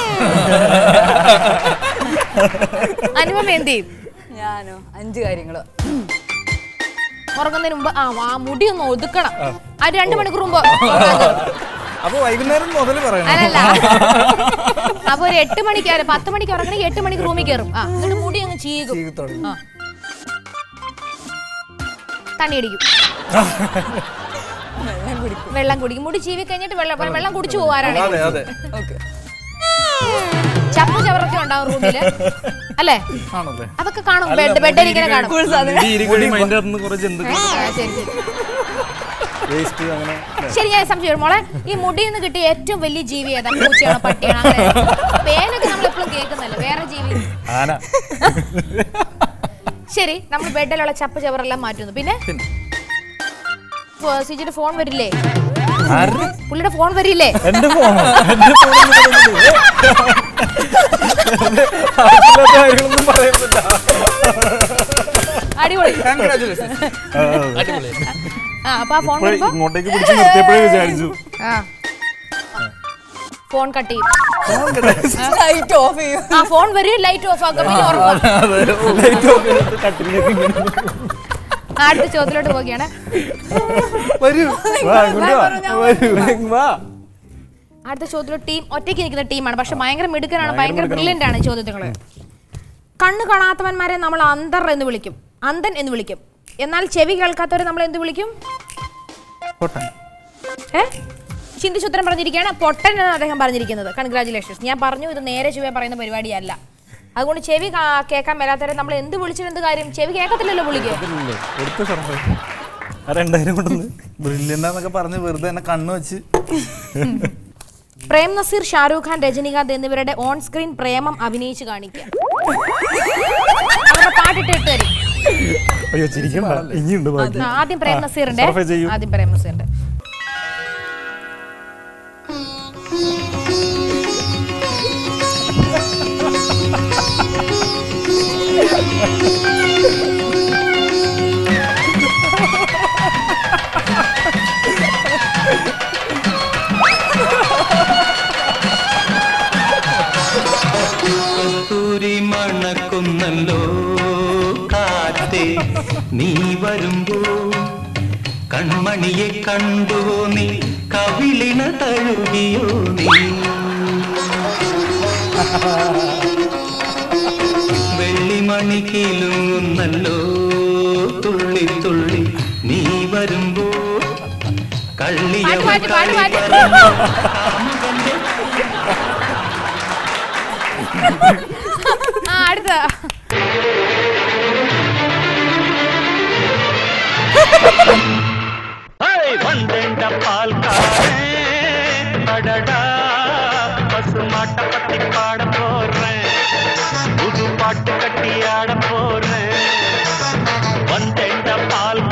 അനുപമ എന്ത് ചെയ്യും ഞാനോ അഞ്ച് കാര്യങ്ങളോ ഉറങ്ങുന്നതിന് മുമ്പ് ആ ആ മുടി ഒന്ന് ഒതുക്കണം ആ രണ്ടു മണിക്കൂർ മുമ്പ് ഉറങ്ങാൻ കയറും. അപ്പൊ വൈകുന്നേരം മുതൽ പറയണം അല്ലല്ല അപ്പൊ ഒരു എട്ട് മണിക്ക് അല്ല പത്ത് മണിക്ക് ഉറങ്ങണമെങ്കിൽ എട്ട് മണിക്ക് റൂമിൽ കയറും ആ എന്നിട്ട് മുടി അങ്ങ് ചീകും ചീകി തുടങ്ങി. ആ തണ്ണി അടിക്കും വെള്ളം കുടിക്കും മുടി ചീവി കഴിഞ്ഞിട്ട് വെള്ളം വെള്ളം കുടിച്ചു പോകാറാണ് അതെ അതെ ഓക്കെ ചപ്പു ചവറൊക്കെ ഉണ്ടാവും റൂമില് അല്ലേ ആണല്ലേ അതൊക്കെ കാണും ബെഡ് ബെഡിൽ ഇങ്ങനെ കാണും മുടി ഇരിക്കുകയും അതിന്റെ അകത്തുനിന്ന് കുറെ ജന്തുക്കൾ ആ, ശരി ശരി വേസ്റ്റ് അങ്ങനെ ശരി ഞാൻ സംശയം മോളെ ഈ മുടിയിൽ നിന്ന് കിട്ടിയ ഏറ്റവും വലിയ ജീവി ഏതാ പൂച്ചയാണോ പട്ടിയാണോ അങ്ങനെ പേനൊക്കെ നമ്മൾ എപ്പോഴും കേൾക്കുന്നല്ലേ വേറെ ജീവി ആന ശരി നമ്മൾ ബെഡിലുള്ള ചപ്പ് ചവറെല്ലാം മാറ്റുന്നു പിന്നെ പിന്നെ ഫോ- സിജിയുടെ ഫോൺ വരില്ലേ ആരുടെ പുള്ളിയുടെ ഫോൺ വരില്ലേ എന്റെ ഫോണോ എന്റെ ഫോണൊന്നും കാര്യങ്ങളൊന്നും പറയാൻ പറ്റില്ല അടിപൊളി കൺഗ്രാചുലേഷൻ ആ, അതെ. ആ അപ്പൊ ആ ഫോൺ ഇപ്പഴേ വരുമ്പോ ഇങ്ങോട്ടേക്ക് പിടിച്ച് നിർത്തിയപ്പോഴേ വിചാരിച്ചു ആ ഫോൺ കട്ട് ചെയ്യും ലൈറ്റ് ഓഫ് ചെയ്യും ആ ഫോൺ വരും ലൈറ്റ് ഓഫ് ആക്കും പിന്നെ ഉറങ്ങും ലൈറ്റ് ഓഫ് ചെയ്തിട്ട് കട്ടിലേക്ക് ഇങ്ങനെ ആ, അടുത്ത ചോദ്യത്തിലോട്ട് പോവുകയാണ് വരൂ വാ, ഇങ്ങോട്ട് വാ. വരൂ. വാ. അടുത്ത ചോദ്യത്തിലോട്ട് ടീം ഒറ്റയ്ക്ക് നിൽക്കുന്ന ടീമാണ് പക്ഷെ ഭയങ്കര മിടുക്കനാണ് ഭയങ്കര ബ്രില്യൻ്റ് ആണ് ഈ ചോദ്യത്തില് കണ്ണ് കാണാത്തവന്മാരെ നമ്മൾ അന്തർ എന്ന് വിളിക്കും അന്തൻ എന്ന് വിളിക്കും എന്നാൽ ചെവി കേൾക്കാത്തവരെ നമ്മൾ എന്ത് വിളിക്കും പൊട്ടൻ ഏ ചിന്തിച്ചുത്തരം പറഞ്ഞിരിക്കുകയാണ് പൊട്ടൻ എന്നാണ് അദ്ദേഹം പറഞ്ഞിരിക്കുന്നത് കൺഗ്രാചുലേഷൻസ് ഞാൻ പറഞ്ഞു ഇത് നേരെ ചുവ പറയുന്ന പരിപാടിയല്ല അതുകൊണ്ട് ചെവി കാ- കേൾക്കാൻ മേലാത്തവരെ നമ്മൾ എന്ത് വിളിച്ചിട്ട് എന്ത് കാര്യം ചെവി കേൾക്കത്തില്ലല്ലോ വിളിക്കുക ഇല്ലേ, എടുത്ത സർവേ ആ രണ്ടായിരം കൊണ്ടൊന്ന് ബ്രില്യൻ്റെന്നൊക്കെ പറഞ്ഞ് വെറുതെ എന്നെ കണ്ണ് വെച്ച് പ്രേം നസീർ ഷാരൂഖ് ഖാൻ രജനികാന്ത് എന്നിവരുടെ ഓൺ സ്ക്രീൻ പ്രേമം അഭിനയിച്ച് കാണിക്കുക അവരുടെ പാട്ടിട്ട് ഇട്ട് തരും അയ്യോ ചിരിക്കണ്ട ഇനിയുണ്ട് ബാക്കി ആ, ആദ്യം പ്രേം നസീറിന്റെ സർഫേ ചെയ്യൂ. ആദ്യം പ്രേം നസീറിന്റെ കസ്തൂരി മണക്കുന്നല്ലോ കാറ്റേ നീ വരുമ്പോ കൺമണിയെ കണ്ടുവോ നീ കവിളിണ തഴുകിയോ നീ വെള്ളിമണി കീലുന്നല്ലോ തുള്ളി തുള്ളി നീ വരുമ്പോ കള്ളിയ പാട്ട് പാട്ട് പാട്ട് പാട്ട് ആ അടുത്ത வந்தெண்ட பால் அடடா பசு மாட்டை பத்தி பாட போறேன் புது பாட்டு கட்டி ஆட போறேன் வந்தெண்ட பால்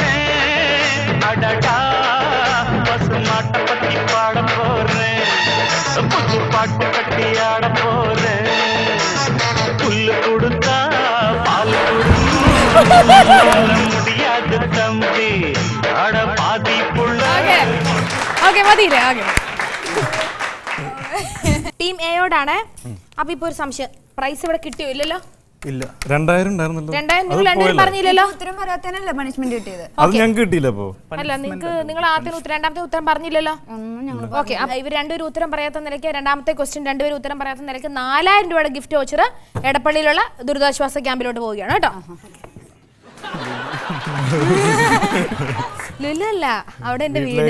அடடா பசு மாட்டை பத்தி பாட போறேன் புது பாட்டு கட்டி ஆட போறேன் புல்லு கொடுத்தா பால் கொடுக்கும் வர முடியாது தம்பி அட பாதி புள்ள ഓക്കെ ഓക്കെ മതിയില്ലേ ഓക്കെ ടീം എയോടാണ് അപ്പൊ ഇപ്പൊ ഒരു സംശയം പ്രൈസ് ഇവിടെ കിട്ടിയോ ഇല്ലല്ലോ ഇല്ല രണ്ടായിരം ഉണ്ടായിരുന്നല്ലോ രണ്ടായിരം അത് നിങ്ങൾ രണ്ടുപേരും പോയല്ലോ. പറഞ്ഞില്ലല്ലോ ഉത്തരം പറയാത്തതിനല്ലേ പണിഷ്മെന്റ് കിട്ടിയത് അത് ഞങ്ങൾക്ക് കിട്ടിയില്ല അപ്പോ അല്ല നിങ്ങൾക്ക് നിങ്ങൾ ആദ്യത്തെ ഉത്തരം രണ്ടാമത്തെ ഉത്തരം പറഞ്ഞില്ലല്ലോ ഒന്നും ഞങ്ങൾ ഓക്കെ ഇവർ രണ്ടുപേരും ഉത്തരം പറയാത്ത നിലയ്ക്ക് രണ്ടാമത്തെ ക്വസ്റ്റ്യൻ രണ്ടുപേരും ഉത്തരം പറയാത്ത നിലയ്ക്ക് നാലായിരം രൂപയുടെ ഗിഫ്റ്റ് വോച്ചർ എടപ്പള്ളിയിലുള്ള ദുരിതാശ്വാസ ക്യാമ്പിലോട്ട് പോവുകയാണ് കേട്ടോ ലുലല്ല അവിടെ എന്റെ വീട്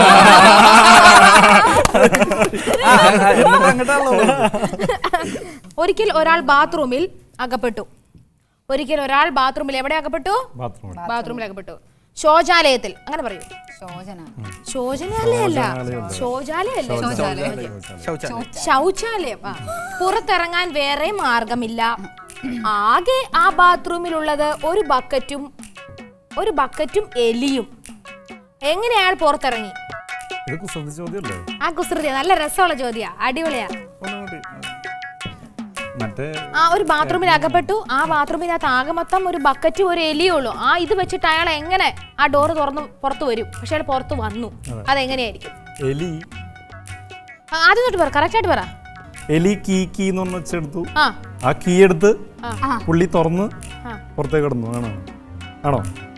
ഒരിക്കൽ ഒരാൾ ബാത്റൂമിൽ അകപ്പെട്ടു ഒരിക്കൽ ഒരാൾ ബാത്റൂമിൽ എവിടെ അകപ്പെട്ടു ബാത്റൂം ബാത്റൂമിൽ അകപ്പെട്ടു ശോചാലയത്തിൽ അങ്ങനെ പറയൂ ശോചന ശോചനാലയല്ല ശോചാലയല്ലേ ശൗചാലയം ശൗചാലയം ആ. പുറത്തിറങ്ങാൻ വേറെ മാർഗമില്ല ആകെ ആ ബാത്റൂമിലുള്ളത് ഒരു ബക്കറ്റും ഒരു ബക്കറ്റും എലിയും എങ്ങനെ അയാൾ പുറത്തിറങ്ങി ഇത് കുസൃതി ചോദ്യമല്ലേ ആ കുസൃതി നല്ല രസമുള്ള ചോദ്യാ അടിപൊളിയാ ഒന്നുകൂടി മറ്റേ ആ ഒരു ബാത്റൂമിൽ അകപ്പെട്ടു ആ ബാത്റൂമിനകത്ത് ആകെ മൊത്തം ഒരു ബക്കറ്റും ഒരു എലിയും ഉള്ളൂ ആ ഇത് വെച്ചിട്ട് അയാൾ എങ്ങനെ ആ ഡോറ് തുറന്ന് പുറത്ത് വരും പക്ഷെ അയാൾ പുറത്ത് വന്നു അതെങ്ങനെയായിരിക്കും എലി ആ, ആദ്യം തൊട്ട് പറ കറക്റ്റ് ആയിട്ട് പറ എലി കീ കീ എന്ന് പറഞ്ഞ വെച്ചെടുത്തു ആ ആ കീ എടുത്ത് ആ. പുള്ളി തുറന്ന് ആ. പുറത്തേക്ക് കിടന്നു ആണോ ആണോ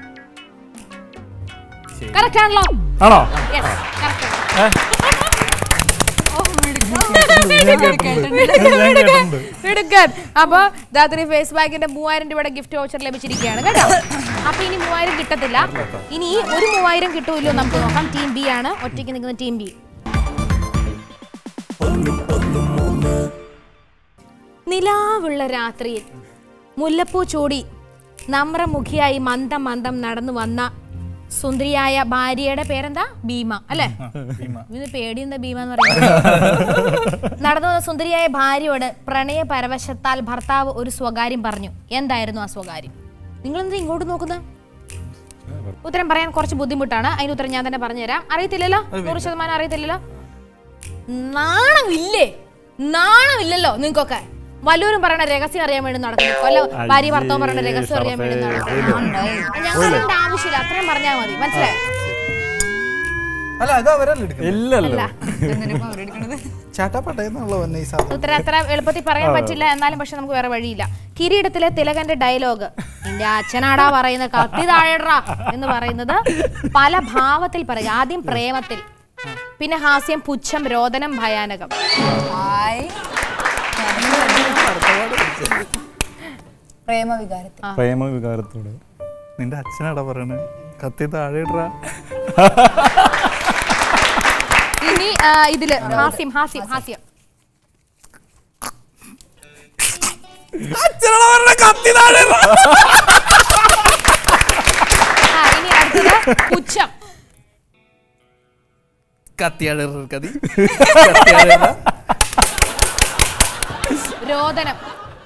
കറക്റ്റ് ആണല്ലോ ആണോ യെസ് കറക്റ്റ് ഞാൻ കേട്ടിട്ടുണ്ട് ഞാൻ കേട്ടിട്ടുണ്ട് എടുക്കാൻ അപ്പൊ ധാത്രി ഫേസ് ബാഗിന്റെ മൂവായിരം രൂപയുടെ ഗിഫ്റ്റ് വൗച്ചർ ലഭിച്ചിരിക്കുകയാണ് കേട്ടോ അപ്പൊ ഇനി മൂവായിരം കിട്ടത്തില്ല ഇനി ഒരു മൂവായിരം കിട്ടൂല്ലോ നമുക്ക് നോക്കാം ടീം ബി ആണ് ഒറ്റയ്ക്ക് നിൽക്കുന്ന ടീം ബി നിലാവുള്ള രാത്രിയിൽ മുല്ലപ്പൂ ചൂടി നമ്രമുഖിയായി മന്ദം മന്ദം നടന്നു വന്ന സുന്ദരിയായ ഭാര്യയുടെ പേരെന്താ ഭീമ അല്ലേ ഇതിന് പേടിയെന്താ ഭീമ എന്ന് പറയുന്നത് നടന്നു വന്ന സുന്ദരിയായ ഭാര്യയോട് പ്രണയ പരവശത്താൽ ഭർത്താവ് ഒരു സ്വകാര്യം പറഞ്ഞു എന്തായിരുന്നു ആ സ്വകാര്യം നിങ്ങൾ എന്താ ഇങ്ങോട്ട് നോക്കുന്നത് ഉത്തരം പറയാൻ കുറച്ച് ബുദ്ധിമുട്ടാണ് അതിന് ഉത്തരം ഞാൻ തന്നെ പറഞ്ഞുതരാം അറിയത്തില്ലല്ലോ നൂറ് ശതമാനം അറിയത്തില്ലല്ലോ നാണമില്ലേ നാണമില്ലല്ലോ നിങ്ങൾക്കൊക്കെ വല്ലവരും പറയണ രഹസ്യം അറിയാൻ വേണ്ടി നടക്കുന്നു വല്ല ഭാര്യ ഭർത്താവ് പറയണ രഹസ്യം അറിയാൻ വേണ്ടി നടക്കുന്നു ഞങ്ങളുടെ ആവശ്യമില്ല അത്രയും പറഞ്ഞാൽ മതി മനസ്സിലായോ അല്ല അത് അവരല്ല എടുക്കുന്നത് ഇല്ലല്ലോ ചാട്ടാപ്പട്ടയെന്നുള്ള വന്ന ഈ സാധനം ഉത്തരം അത്ര എളുപ്പത്തിൽ പറയാൻ പറ്റില്ല എന്നാലും പക്ഷെ നമുക്ക് വേറെ വഴിയില്ല കിരീടത്തിലെ തിലകന്റെ ഡയലോഗ് നിന്റെ അച്ഛനാടാ പറയുന്നത് കത്തി താഴെടാ എന്ന് പറയുന്നത് പല ഭാവത്തിൽ പറയും ആദ്യം പ്രേമത്തിൽ പിന്നെ ഹാസ്യം പുച്ഛം രോദനം ഭയാനകം ഹായ് പ്രേമവികാരത്തിൽ പ്രേമ വികാരത്തോടെ നിന്റെ അച്ഛനാടാ പറയണേ കത്തി താഴെ ഇടറാ ഇനി ആ, ഇതില് ഹാസ്യം ഹാസ്യം ഹാസ്യം അച്ഛനാടാ പറയണേ കത്തി താഴെ ഇടറാ. ആ, ഇനി അടുത്തത് പുച്ഛം കത്തിയാടെ ഇടറ് കതി കത്തിയാടെ ഇടറാ. രോദനം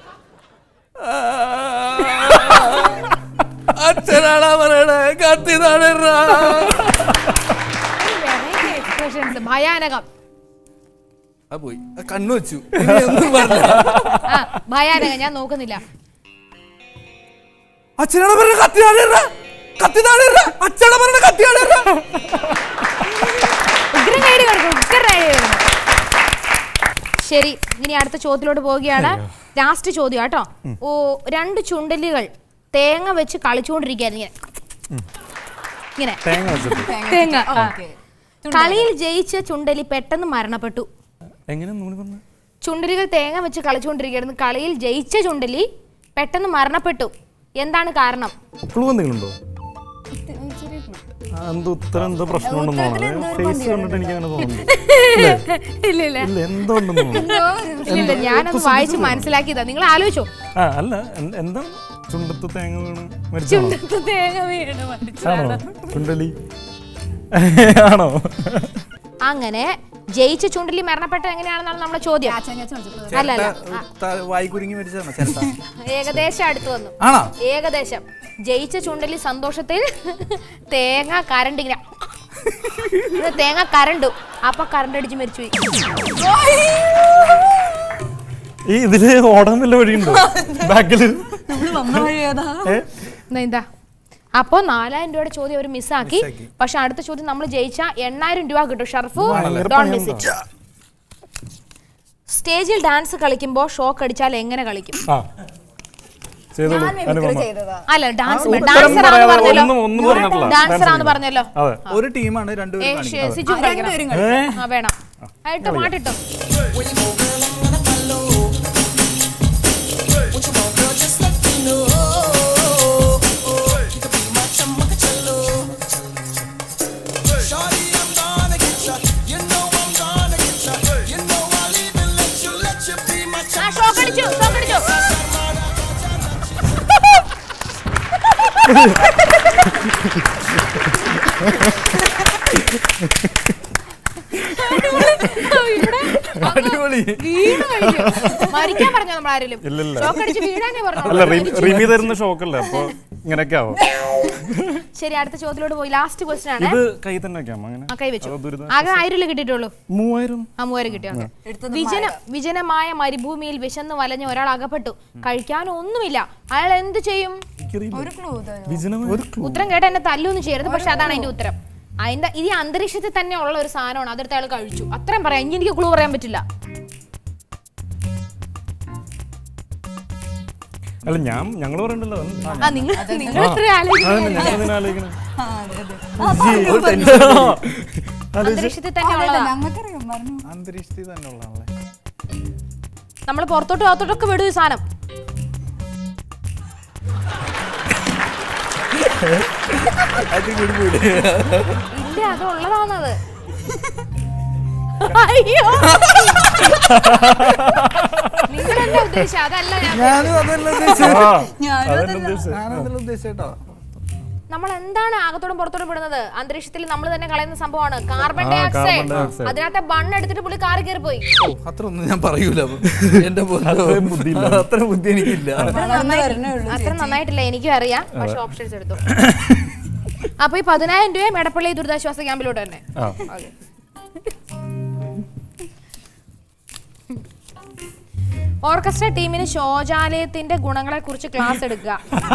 അച്ഛനാടാ പറയണേ കത്തി താഴെ ഇടറാ. എക്സ്പ്രഷൻസ് ഭയാനകം ആ പോയി ആ കണ്ണു വെച്ചു ഇനി ഒന്നും പറഞ്ഞില്ല. ആ ഭയാനകം ഞാൻ നോക്കുന്നില്ല അച്ഛനാടാ പറയണേ കത്തി താഴെ ഇടറാ. കത്തി താഴെ ഇടറാ. അച്ഛനാടാ പറയണേ കത്തി താഴെ ഇടറാ. ഉഗ്രം കയറി കിടക്കും ഉഗ്രം കയറി കിടക്കും. ശരി ഇനി അടുത്ത ചോദ്യത്തിലോട്ട് പോവുകയാണ് ലാസ്റ്റ് ചോദ്യം കേട്ടോ ഓ രണ്ട് ചുണ്ടലുകൾ തേങ്ങ വെച്ച് കളിച്ചുകൊണ്ടിരിക്കുകയായിരുന്നു ഇങ്ങനെ ഇങ്ങനെ തേങ്ങ വെച്ചിട്ട് തേങ്ങ ആ. കളിയിൽ ജയിച്ച ചുണ്ടലി പെട്ടെന്ന് മരണപ്പെട്ടു എങ്ങനെ നൂല് പറഞ്ഞ ചുണ്ടലികൾ തേങ്ങ വെച്ച് കളിച്ചുകൊണ്ടിരിക്കുകയായിരുന്നു കളിയിൽ ജയിച്ച ചുണ്ടലി പെട്ടെന്ന് മരണപ്പെട്ടു എന്താണ് കാരണം ക്ലൂ എന്തെങ്കിലും ഉണ്ടോ ആ, എന്തോ ഉത്തരം എന്തോ പ്രശ്നമുണ്ടെന്ന് തോന്നുന്നത് ഫേസ് കണ്ടിട്ട് എനിക്ക് അങ്ങനെ തോന്നുന്നു ഇല്ല ഇല്ല ഇല്ല എന്തോ ഉണ്ടെന്ന് തോന്നുന്നു ഇല്ല ഞാനൊന്ന് വായിച്ച് മനസ്സിലാക്കിയതാ നിങ്ങൾ ആലോചിച്ചോ ആ അല്ല എന്ത്- എന്താ ചുണ്ടത്ത് തേങ്ങ വീണ് മരിച്ചാണോ ചുണ്ടത്ത് തേങ്ങ വീണ് ആണോ ചുണ്ടലി ആണോ അങ്ങനെ ജയിച്ച ചുണ്ടലി മരണപ്പെട്ട എങ്ങനെയാണെന്നാണ് നമ്മുടെ ചോദ്യം അല്ല അല്ല ചിരട്ട, ത- വായി കുരുങ്ങി മരിച്ചതാണോ ചിരട്ട ഏകദേശം അടുത്ത് വന്നു ആണോ ഏകദേശം ജയിച്ച ചുണ്ടലി സന്തോഷത്തിൽ തേങ്ങ കരണ്ട് ഇങ്ങനെ ഇത് തേങ്ങ കരണ്ടു അപ്പൊ കരണ്ട് അടിച്ച് മരിച്ചു പോയി ഈ ഇതില് ഓടാൻ വല്ല വഴിയുണ്ടോ ബാക്കില് വന്ന വഴി ഏതാ ഏ? ദാ ഇതാ അപ്പോ നാലായിരം രൂപയുടെ ചോദ്യം അവർ മിസ്സാക്കി മിസ്സാക്കി. പക്ഷെ അടുത്ത ചോദ്യം നമ്മൾ ജയിച്ച എണ്ണായിരം രൂപ കിട്ടും ഷർഫു ഭയങ്കര ഡോൺ പണിയുണ്ടോ? മിസ് ഇറ്റ് സ്റ്റേജിൽ ഡാൻസ് കളിക്കുമ്പോൾ ഷോക്ക് അടിച്ചാൽ എങ്ങനെ കളിക്കും ആ ചെയ്തോളൂ ഞാൻ മിമിക്രി അനുപമ ചെയ്തതാ അല്ല ഡാൻസ് ഉത്തരം ഡാൻസർ ആണെന്ന് പറയാതെ പറഞ്ഞല്ലോ ഒന്നും ഒന്നും പറഞ്ഞിട്ടില്ല ഡാൻസർ ആണെന്ന് Dance പറഞ്ഞല്ലോ അതെ ഒരു ടീമാണ് ഏ, രണ്ടുപേരും ഷെ- കാണിക്കുന്നത് സിജു കളിക്കണം. രണ്ടുപേരും ഏ ആ വേണം ആയിട്ട് പാട്ടിട്ടോ ആ ഷോക്ക് അടിച്ചു ഷോക്ക് അടിച്ചു ഇവിടെ അടിപൊളി വീണ് കഴിഞ്ഞു മരിക്കാൻ പറഞ്ഞോ നമ്മൾ ആരെങ്കിലും ഇല്ലില്ല. ഷോക്ക് അടിച്ച് വീഴാനേ അല്ല പറഞ്ഞു റിമി- റിമി തരുന്ന ഷോക്കല്ലേ അപ്പൊ ഇങ്ങനെയൊക്കെ ആവും ശരി അടുത്ത ചോദ്യത്തിലോട്ട് പോയി ലാസ്റ്റ് ക്വസ്റ്റ്യൻ ആണ് ഇത് കൈ തന്നെ വെക്കാം അങ്ങനെ ആ കൈ വെച്ചു അതോ ദുരിത ആകെ ആയിരം കിട്ടിയിട്ടുള്ളൂ മൂവായിരം ആ മൂവായിരം കിട്ടിയോ വിജന വിജനമായ മരുഭൂമിയിൽ വിശന്ന് വലഞ്ഞ ഒരാൾ അകപ്പെട്ടു കഴിക്കാനോ ഒന്നുമില്ല അയാൾ എന്ത് ചെയ്യും ഒരു ക്ലൂ വിജനമായ ഉത്തരം കേട്ട എന്നെ തല്ലൊന്നും ചെയ്യരുത് പക്ഷെ അതാണ് അതിന്റെ ഉത്തരം അതിന്റെ ഇത് ഈ അന്തരീക്ഷത്തിൽ തന്നെ ഉള്ള ഒരു സാധനമാണ് അതെടുത്ത് അയാൾ കഴിച്ചു അത്രയും പറയാം ഇനി എനിക്ക് ക്ലൂ പറയാൻ പറ്റില്ല അല്ല ഞാൻ ഞങ്ങൾ പറയണ്ടല്ലോ ആ നിങ്ങൾ നിങ്ങൾ ഇത്ര ആലോചിക്കുന്നു ഞങ്ങൾ ആലോചിക്കണം അന്തരീക്ഷത്തിൽ തന്നെ ഉള്ളതാ ഞങ്ങൾക്കറിയാം പറഞ്ഞു അന്തരീക്ഷത്തിൽ തന്നെ ഉള്ളതാണല്ലേ നമ്മൾ പുറത്തോട്ടും അകത്തോട്ടൊക്കെ വിടും ഈ സാധനം ഇല്ല അത് ഉള്ളതാണത് അയ്യോ നിങ്ങളെന്താ ഉദ്ദേശിച്ചത് അതല്ല ഞാൻ ഞാനും അതല്ല ഉദ്ദേശിച്ചത് ആ അതന്നെ ഉദ്ദേശിച്ചത് ഞാനതല്ല ഉദ്ദേശിച്ചേട്ടോ നമ്മൾ എന്താണ് അകത്തോടും പുറത്തോടും വിടുന്നത് അന്തരീക്ഷത്തിൽ നമ്മൾ തന്നെ കളയുന്ന സംഭവമാണ് carbon uh, di carbon oxide dioxide. അതിനകത്തെ ബണ്ണ് എടുത്തിട്ട് പുള്ളി കാറി കയറി പോയി ഓ അത്ര ഒന്നും ഞാൻ പറയൂല എന്റെ അത്രയും ബുദ്ധിയില്ല. അത്ര ബുദ്ധി എനിക്കില്ല വളർന്നു വരണേ ഉള്ളൂ അത്ര നന്നായിട്ടില്ല എനിക്കും അറിയാം പക്ഷെ ഓപ്ഷൻസ് എടുത്തു അപ്പൊ ഈ പതിനായിരം രൂപയും എടപ്പള്ളി ദുരിതാശ്വാസ ക്യാമ്പിലോട്ട് തന്നെ ആ ഓർക്കസ്ട്ര ടീമിന് ശൗചാലയത്തിന്റെ ഗുണങ്ങളെ കുറിച്ച് ക്ലാസ് എടുക്കുക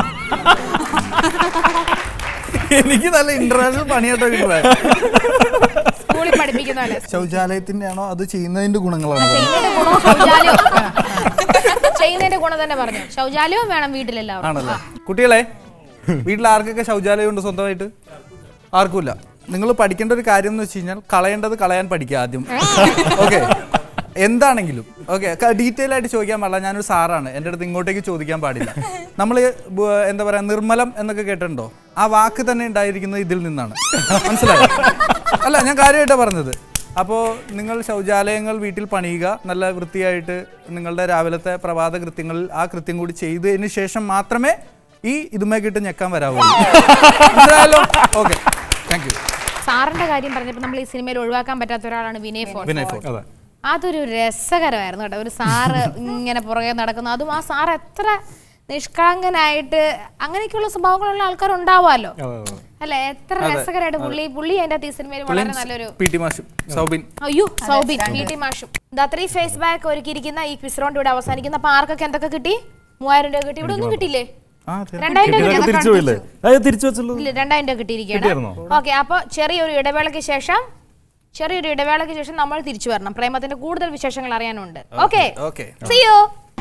എനിക്ക് നല്ല ഇന്റർനാഷണൽ പണിയാട്ടോ കിട്ടുന്നത് സ്കൂളിൽ പഠിപ്പിക്കുന്ന പോലെ ശൗചാലയത്തിന്റെ ആണോ അത് ചെയ്യുന്നതിന്റെ ഗുണങ്ങളാണോ ചെയ്യുന്നതിന്റെ ഗുണവും ശൗചാലയവും ചെയ്യുന്നതിന്റെ ഗുണം തന്നെ പറഞ്ഞു ശൗചാലയവും വേണം വീട്ടിലെല്ലാവരും ആണല്ലേ കുട്ടികളെ വീട്ടിൽ ആർക്കൊക്കെ ശൗചാലയം ഉണ്ട് സ്വന്തമായിട്ട് ആർക്കുമില്ല നിങ്ങൾ പഠിക്കേണ്ട ഒരു കാര്യം എന്ന് വെച്ച് കഴിഞ്ഞാൽ കളയേണ്ടത് കളയാൻ പഠിക്കുക ആദ്യം ഓക്കെ എന്താണെങ്കിലും ഓക്കെ ഡീറ്റെയിൽ ആയിട്ട് ചോദിക്കാൻ പാടില്ല ഞാനൊരു സാറാണ് എൻ്റെ അടുത്ത് ഇങ്ങോട്ടേക്ക് ചോദിക്കാൻ പാടില്ല നമ്മൾ എന്താ പറയാ നിർമ്മലം എന്നൊക്കെ കേട്ടിട്ടുണ്ടോ ആ വാക്ക് തന്നെ ഉണ്ടായിരിക്കുന്നത് ഇതിൽ നിന്നാണ് മനസ്സിലായോ അല്ല ഞാൻ കാര്യമായിട്ടാണ് പറഞ്ഞത് അപ്പോൾ നിങ്ങൾ ശൗചാലയങ്ങൾ വീട്ടിൽ പണിയുക നല്ല വൃത്തിയായിട്ട് നിങ്ങളുടെ രാവിലത്തെ പ്രഭാത കൃത്യങ്ങളിൽ ആ കൃത്യം കൂടി ചെയ്തതിന് ശേഷം മാത്രമേ ഈ ഇതുമേ കിട്ട് ഞെക്കാൻ വരാവുള്ളൂ മനസ്സിലായല്ലോ ഓക്കെ താങ്ക് യു സാറിന്റെ കാര്യം പറഞ്ഞപ്പോൾ നമ്മൾ ഈ സിനിമയിൽ ഒഴിവാക്കാൻ പറ്റാത്ത ഒരാളാണ് വിനയ് ഫോൺ വിനയ് ഫോർട്ട് അതെ അതൊരു രസകരമായിരുന്നു കേട്ടോ ഒരു സാറ് ഇങ്ങനെ പുറകെ നടക്കുന്നു അതും ആ സാർ എത്ര നിഷ്കളങ്കനായിട്ട് അങ്ങനെയൊക്കെയുള്ള സ്വഭാവങ്ങളുള്ള ആൾക്കാർ ഉണ്ടാവുമല്ലോ അതെ അതെ അല്ലെ എത്ര രസകരമായിട്ട് പുള്ളി പുള്ളി അതിന്റെ അകത്ത് ഈ സിനിമയിൽ വളരെ നല്ലൊരു പി ടി മാഷും സൗബിൻ അയ്യോ സൗബിൻ പി ടി മാഷും ദാ ത്രീ ഫേസ് ബാക്ക് ഒരുക്കിയിരിക്കുന്ന ഈ ക്വിസ് റൗണ്ട് ഇവിടെ അവസാനിക്കുന്ന അപ്പൊ ആർക്കൊക്കെ എന്തൊക്കെ കിട്ടി മൂവായിരം രൂപ കിട്ടി ഇവിടെ ഒന്നും കിട്ടിയില്ലേ ആ അതെ രണ്ടായിരം രൂപ ഇതൊക്കെ കിട്ടി തിരിച്ചു പോയില്ലേ അത് തിരിച്ചു വെച്ചല്ലോ ഇല്ല രണ്ടായിരം രൂപ കിട്ടിയിരിക്കുകയാണ് കിട്ടിയായിരുന്നോ? ഓക്കെ അപ്പോൾ ചെറിയൊരു ഇടവേളയ്ക്ക് ശേഷം ചെറിയൊരു ഇടവേളയ്ക്ക് ശേഷം നമ്മൾ തിരിച്ചു വരണം പ്രേമത്തിന്റെ കൂടുതൽ വിശേഷങ്ങൾ അറിയാനുണ്ട് ഓക്കെ ഓക്കെ സിയോ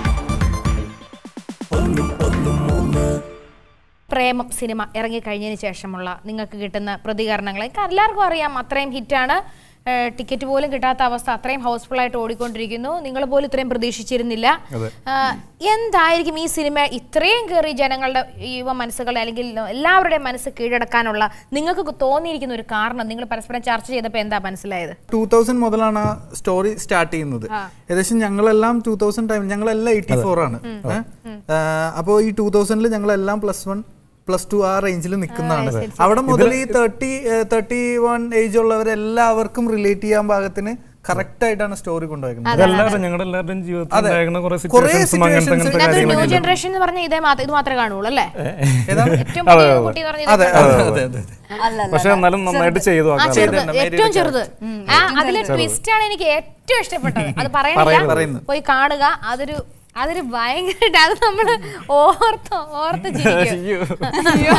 പ്രേമം സിനിമ ഇറങ്ങിക്കഴിഞ്ഞതിന് ശേഷമുള്ള നിങ്ങൾക്ക് കിട്ടുന്ന പ്രതികരണങ്ങൾ എനിക്ക് എല്ലാവർക്കും അറിയാം അത്രയും ഹിറ്റാണ് ടിക്കറ്റ് പോലും കിട്ടാത്ത അവസ്ഥ അത്രയും ഹൗസ്ഫുൾ ആയിട്ട് ഓടിക്കൊണ്ടിരിക്കുന്നു നിങ്ങൾ പോലും ഇത്രയും പ്രതീക്ഷിച്ചിരുന്നില്ല അതെ. ആ, എന്തായിരിക്കും ഈ സിനിമ ഇത്രയും കയറി ജനങ്ങളുടെ യുവ മനസ്സുകളെ അല്ലെങ്കിൽ എല്ലാവരുടെയും മനസ്സ് കീഴടക്കാനുള്ള നിങ്ങൾക്ക് തോന്നിയിരിക്കുന്ന ഒരു കാരണം നിങ്ങൾ പരസ്പരം ചർച്ച ചെയ്തപ്പോൾ എന്താ മനസ്സിലായത് ടൂ തൗസൻഡ് മുതലാണ് ആ സ്റ്റോറി സ്റ്റാർട്ട് ചെയ്യുന്നത് ഏകദേശം ഞങ്ങളെല്ലാം ടൂ തൗസൻഡ് ടൈം ഞങ്ങളെല്ലാം എയ്റ്റി ഫോർ ആണ് അപ്പോൾ ഈ ടൂ തൗസൻഡിൽ ഞങ്ങളെല്ലാം പ്ലസ് വൺ പ്ലസ് ടു ആ റേഞ്ചിൽ നിൽക്കുന്നതാണ് അവിടെ മുതൽ ഈ തേർട്ടി തേർട്ടി വൺ ഏജ് ഉള്ളവരെല്ലാവർക്കും റിലേറ്റ് ചെയ്യാൻ പാകത്തിന് കറക്റ്റ് ആയിട്ടാണ് സ്റ്റോറി കൊണ്ടുപോയിരിക്കുന്നത് ഇതെല്ലാവരും ഞങ്ങളുടെ എല്ലാവരുടെയും ജീവിതത്തിൽ അതെ. ഉണ്ടായിരുന്ന കുറെ കുറേ സിറ്റുവേഷൻസും അങ്ങനത്തെ situations അങ്ങനത്തെ ഇതിനകത്ത് ന്യൂ കാര്യങ്ങളൊക്കെ ജനറേഷൻ എന്ന് പറഞ്ഞാൽ ഇതേ മാത്രം ഇത് മാത്രമേ കാണുള്ളൂ അല്ലേ ഏതാണ്? ഏറ്റവും പുതിയ കുട്ടി എന്ന് പറഞ്ഞാൽ അതെ ഇതേ അതെ അതെ അതെ അല്ലല്ല പക്ഷെ എന്നാലും നന്നായിട്ട് ചെയ്തു ആ ആൾക്കാർ ചെറുത് ചെയ്തിട്ടുണ്ട്, ഏറ്റവും മേരിയുടെ ചെറുത് ആ അതിലെ ട്വിസ്റ്റ് ആണ് എനിക്ക് ഏറ്റവും ഇഷ്ടപ്പെട്ടത് അത് പറയുന്നു. പറയണില്ല പോയി കാണുക അതൊരു അതൊരു ഭയങ്കരമായിട്ട് അത് നമ്മള് ഓർത്ത് ഓർത്ത് ചിരിക്കും അയ്യോ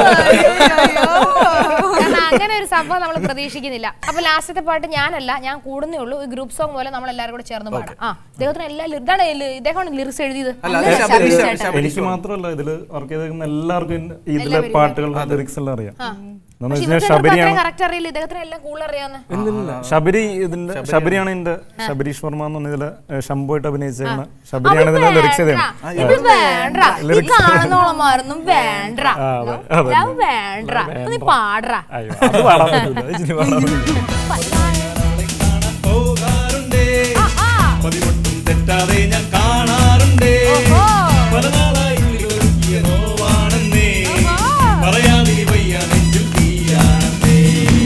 കാരണം അങ്ങനെ ഒരു സംഭവം നമ്മൾ പ്രതീക്ഷിക്കുന്നില്ല അപ്പൊ ലാസ്റ്റത്തെ പാട്ട് ഞാനല്ല ഞാൻ കൂടുന്നേ ഉള്ളൂ ഈ ഗ്രൂപ്പ് സോങ് പോലെ നമ്മൾ എല്ലാവരും കൂടെ ചേർന്ന് പാടാം ആ ഇദ്ദേഹത്തിന് എല്ലാ ly- ഇതാണ് ല്- ഇദ്ദേഹമാണ് ലിറിക്സ് എഴുതിയത് അല്ല അത് ശബരി ശബരി എനിക്ക് മാത്രമല്ല ഇതില് വർക്ക് ചെയ്തേക്കുന്ന എല്ലാവർക്കും ഇന്ന- ഇതിലെ പാട്ടുകൾ ലിറിക്സ് എല്ലാം അറിയാം എന്ന് പക്ഷെ വെച്ചാൽ ഇവർക്ക് ശബരിയാണ് കറക്റ്റ് അറിയില്ല ഇദ്ദേഹത്തിന് എല്ലാം കൂടുതൽ അറിയാവുന്ന ഇല്ലില്ല ശബരി ഇതിന്റെ ശബരിയാണ് ഇതിന്റെ ശബരീഷ് വർമ്മ എന്ന് പറഞ്ഞ ഇതില് ഏഹ്, ശംഭുവായിട്ട് അഭിനയിച്ചേക്കുന്ന ശബരിയാണ് ഇതിന്റെ ലിറിക്സ് ചെയ്തത് ഇത് വേണ്ട ഈ കാണുന്നോളമാരൊന്നും വേണ്ട ആ, അതെ, അതെ. ലവ് വേണ്ട നീ പാടറാ അയ്യോ അത് പാടാൻ പറ്റൂല അത് ഇച്ചിരി പാടാൻ പറ്റൂല അവളെ കാണാൻ പോകാറുണ്ടേ പതിവൊട്ടും തെറ്റാതെ ഞാൻ കാണാറുണ്ടേ പല നാളായി ഉള്ളിലൊരുക്കിയ നോവാണെന്നേ പറയാതെ വയ്യ നെഞ്ചിൽ തീയാണെന്നേ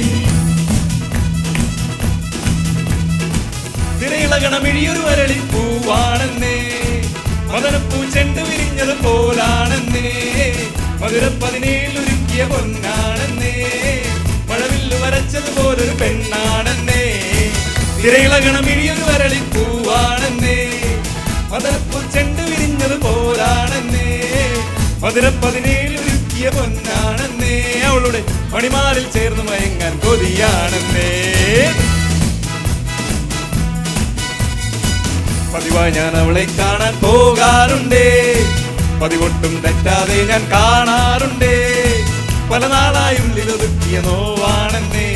തിരയിളകണമിഴിയൊരു വരളി പൂവാണെന്നേ മദനപ്പൂ ചെണ്ട് വിരിഞ്ഞത് പോലാണെന്നേ മധുര പതിനേഴിലൊരുക്കിയ പൊന്നാണെന്നേ മഴവില്ല് വരച്ചത് പോലൊരു പെണ്ണാണെന്നേ തിരയിളകണമിഴിയൊരു വരളി പൂവാണെന്നേ മദനപ്പൂ ചെണ്ട് വിരിഞ്ഞത് പോലാണെന്നേ മധുര പതിനേഴിലൊരുക്കിയ പൊന്നാണെന്നേ അവളുടെ മണിമാറിൽ ചേർന്ന് മയങ്ങാൻ കൊതിയാണെന്നേ പതിവായി ഞാൻ അവളെ കാണാൻ പോകാറുണ്ടേ പതിവൊട്ടും തെറ്റാതെ ഞാൻ കാണാറുണ്ടേ പല നാളായി ഉള്ളിൽ ഒതുക്കിയ നോവാണെന്നേ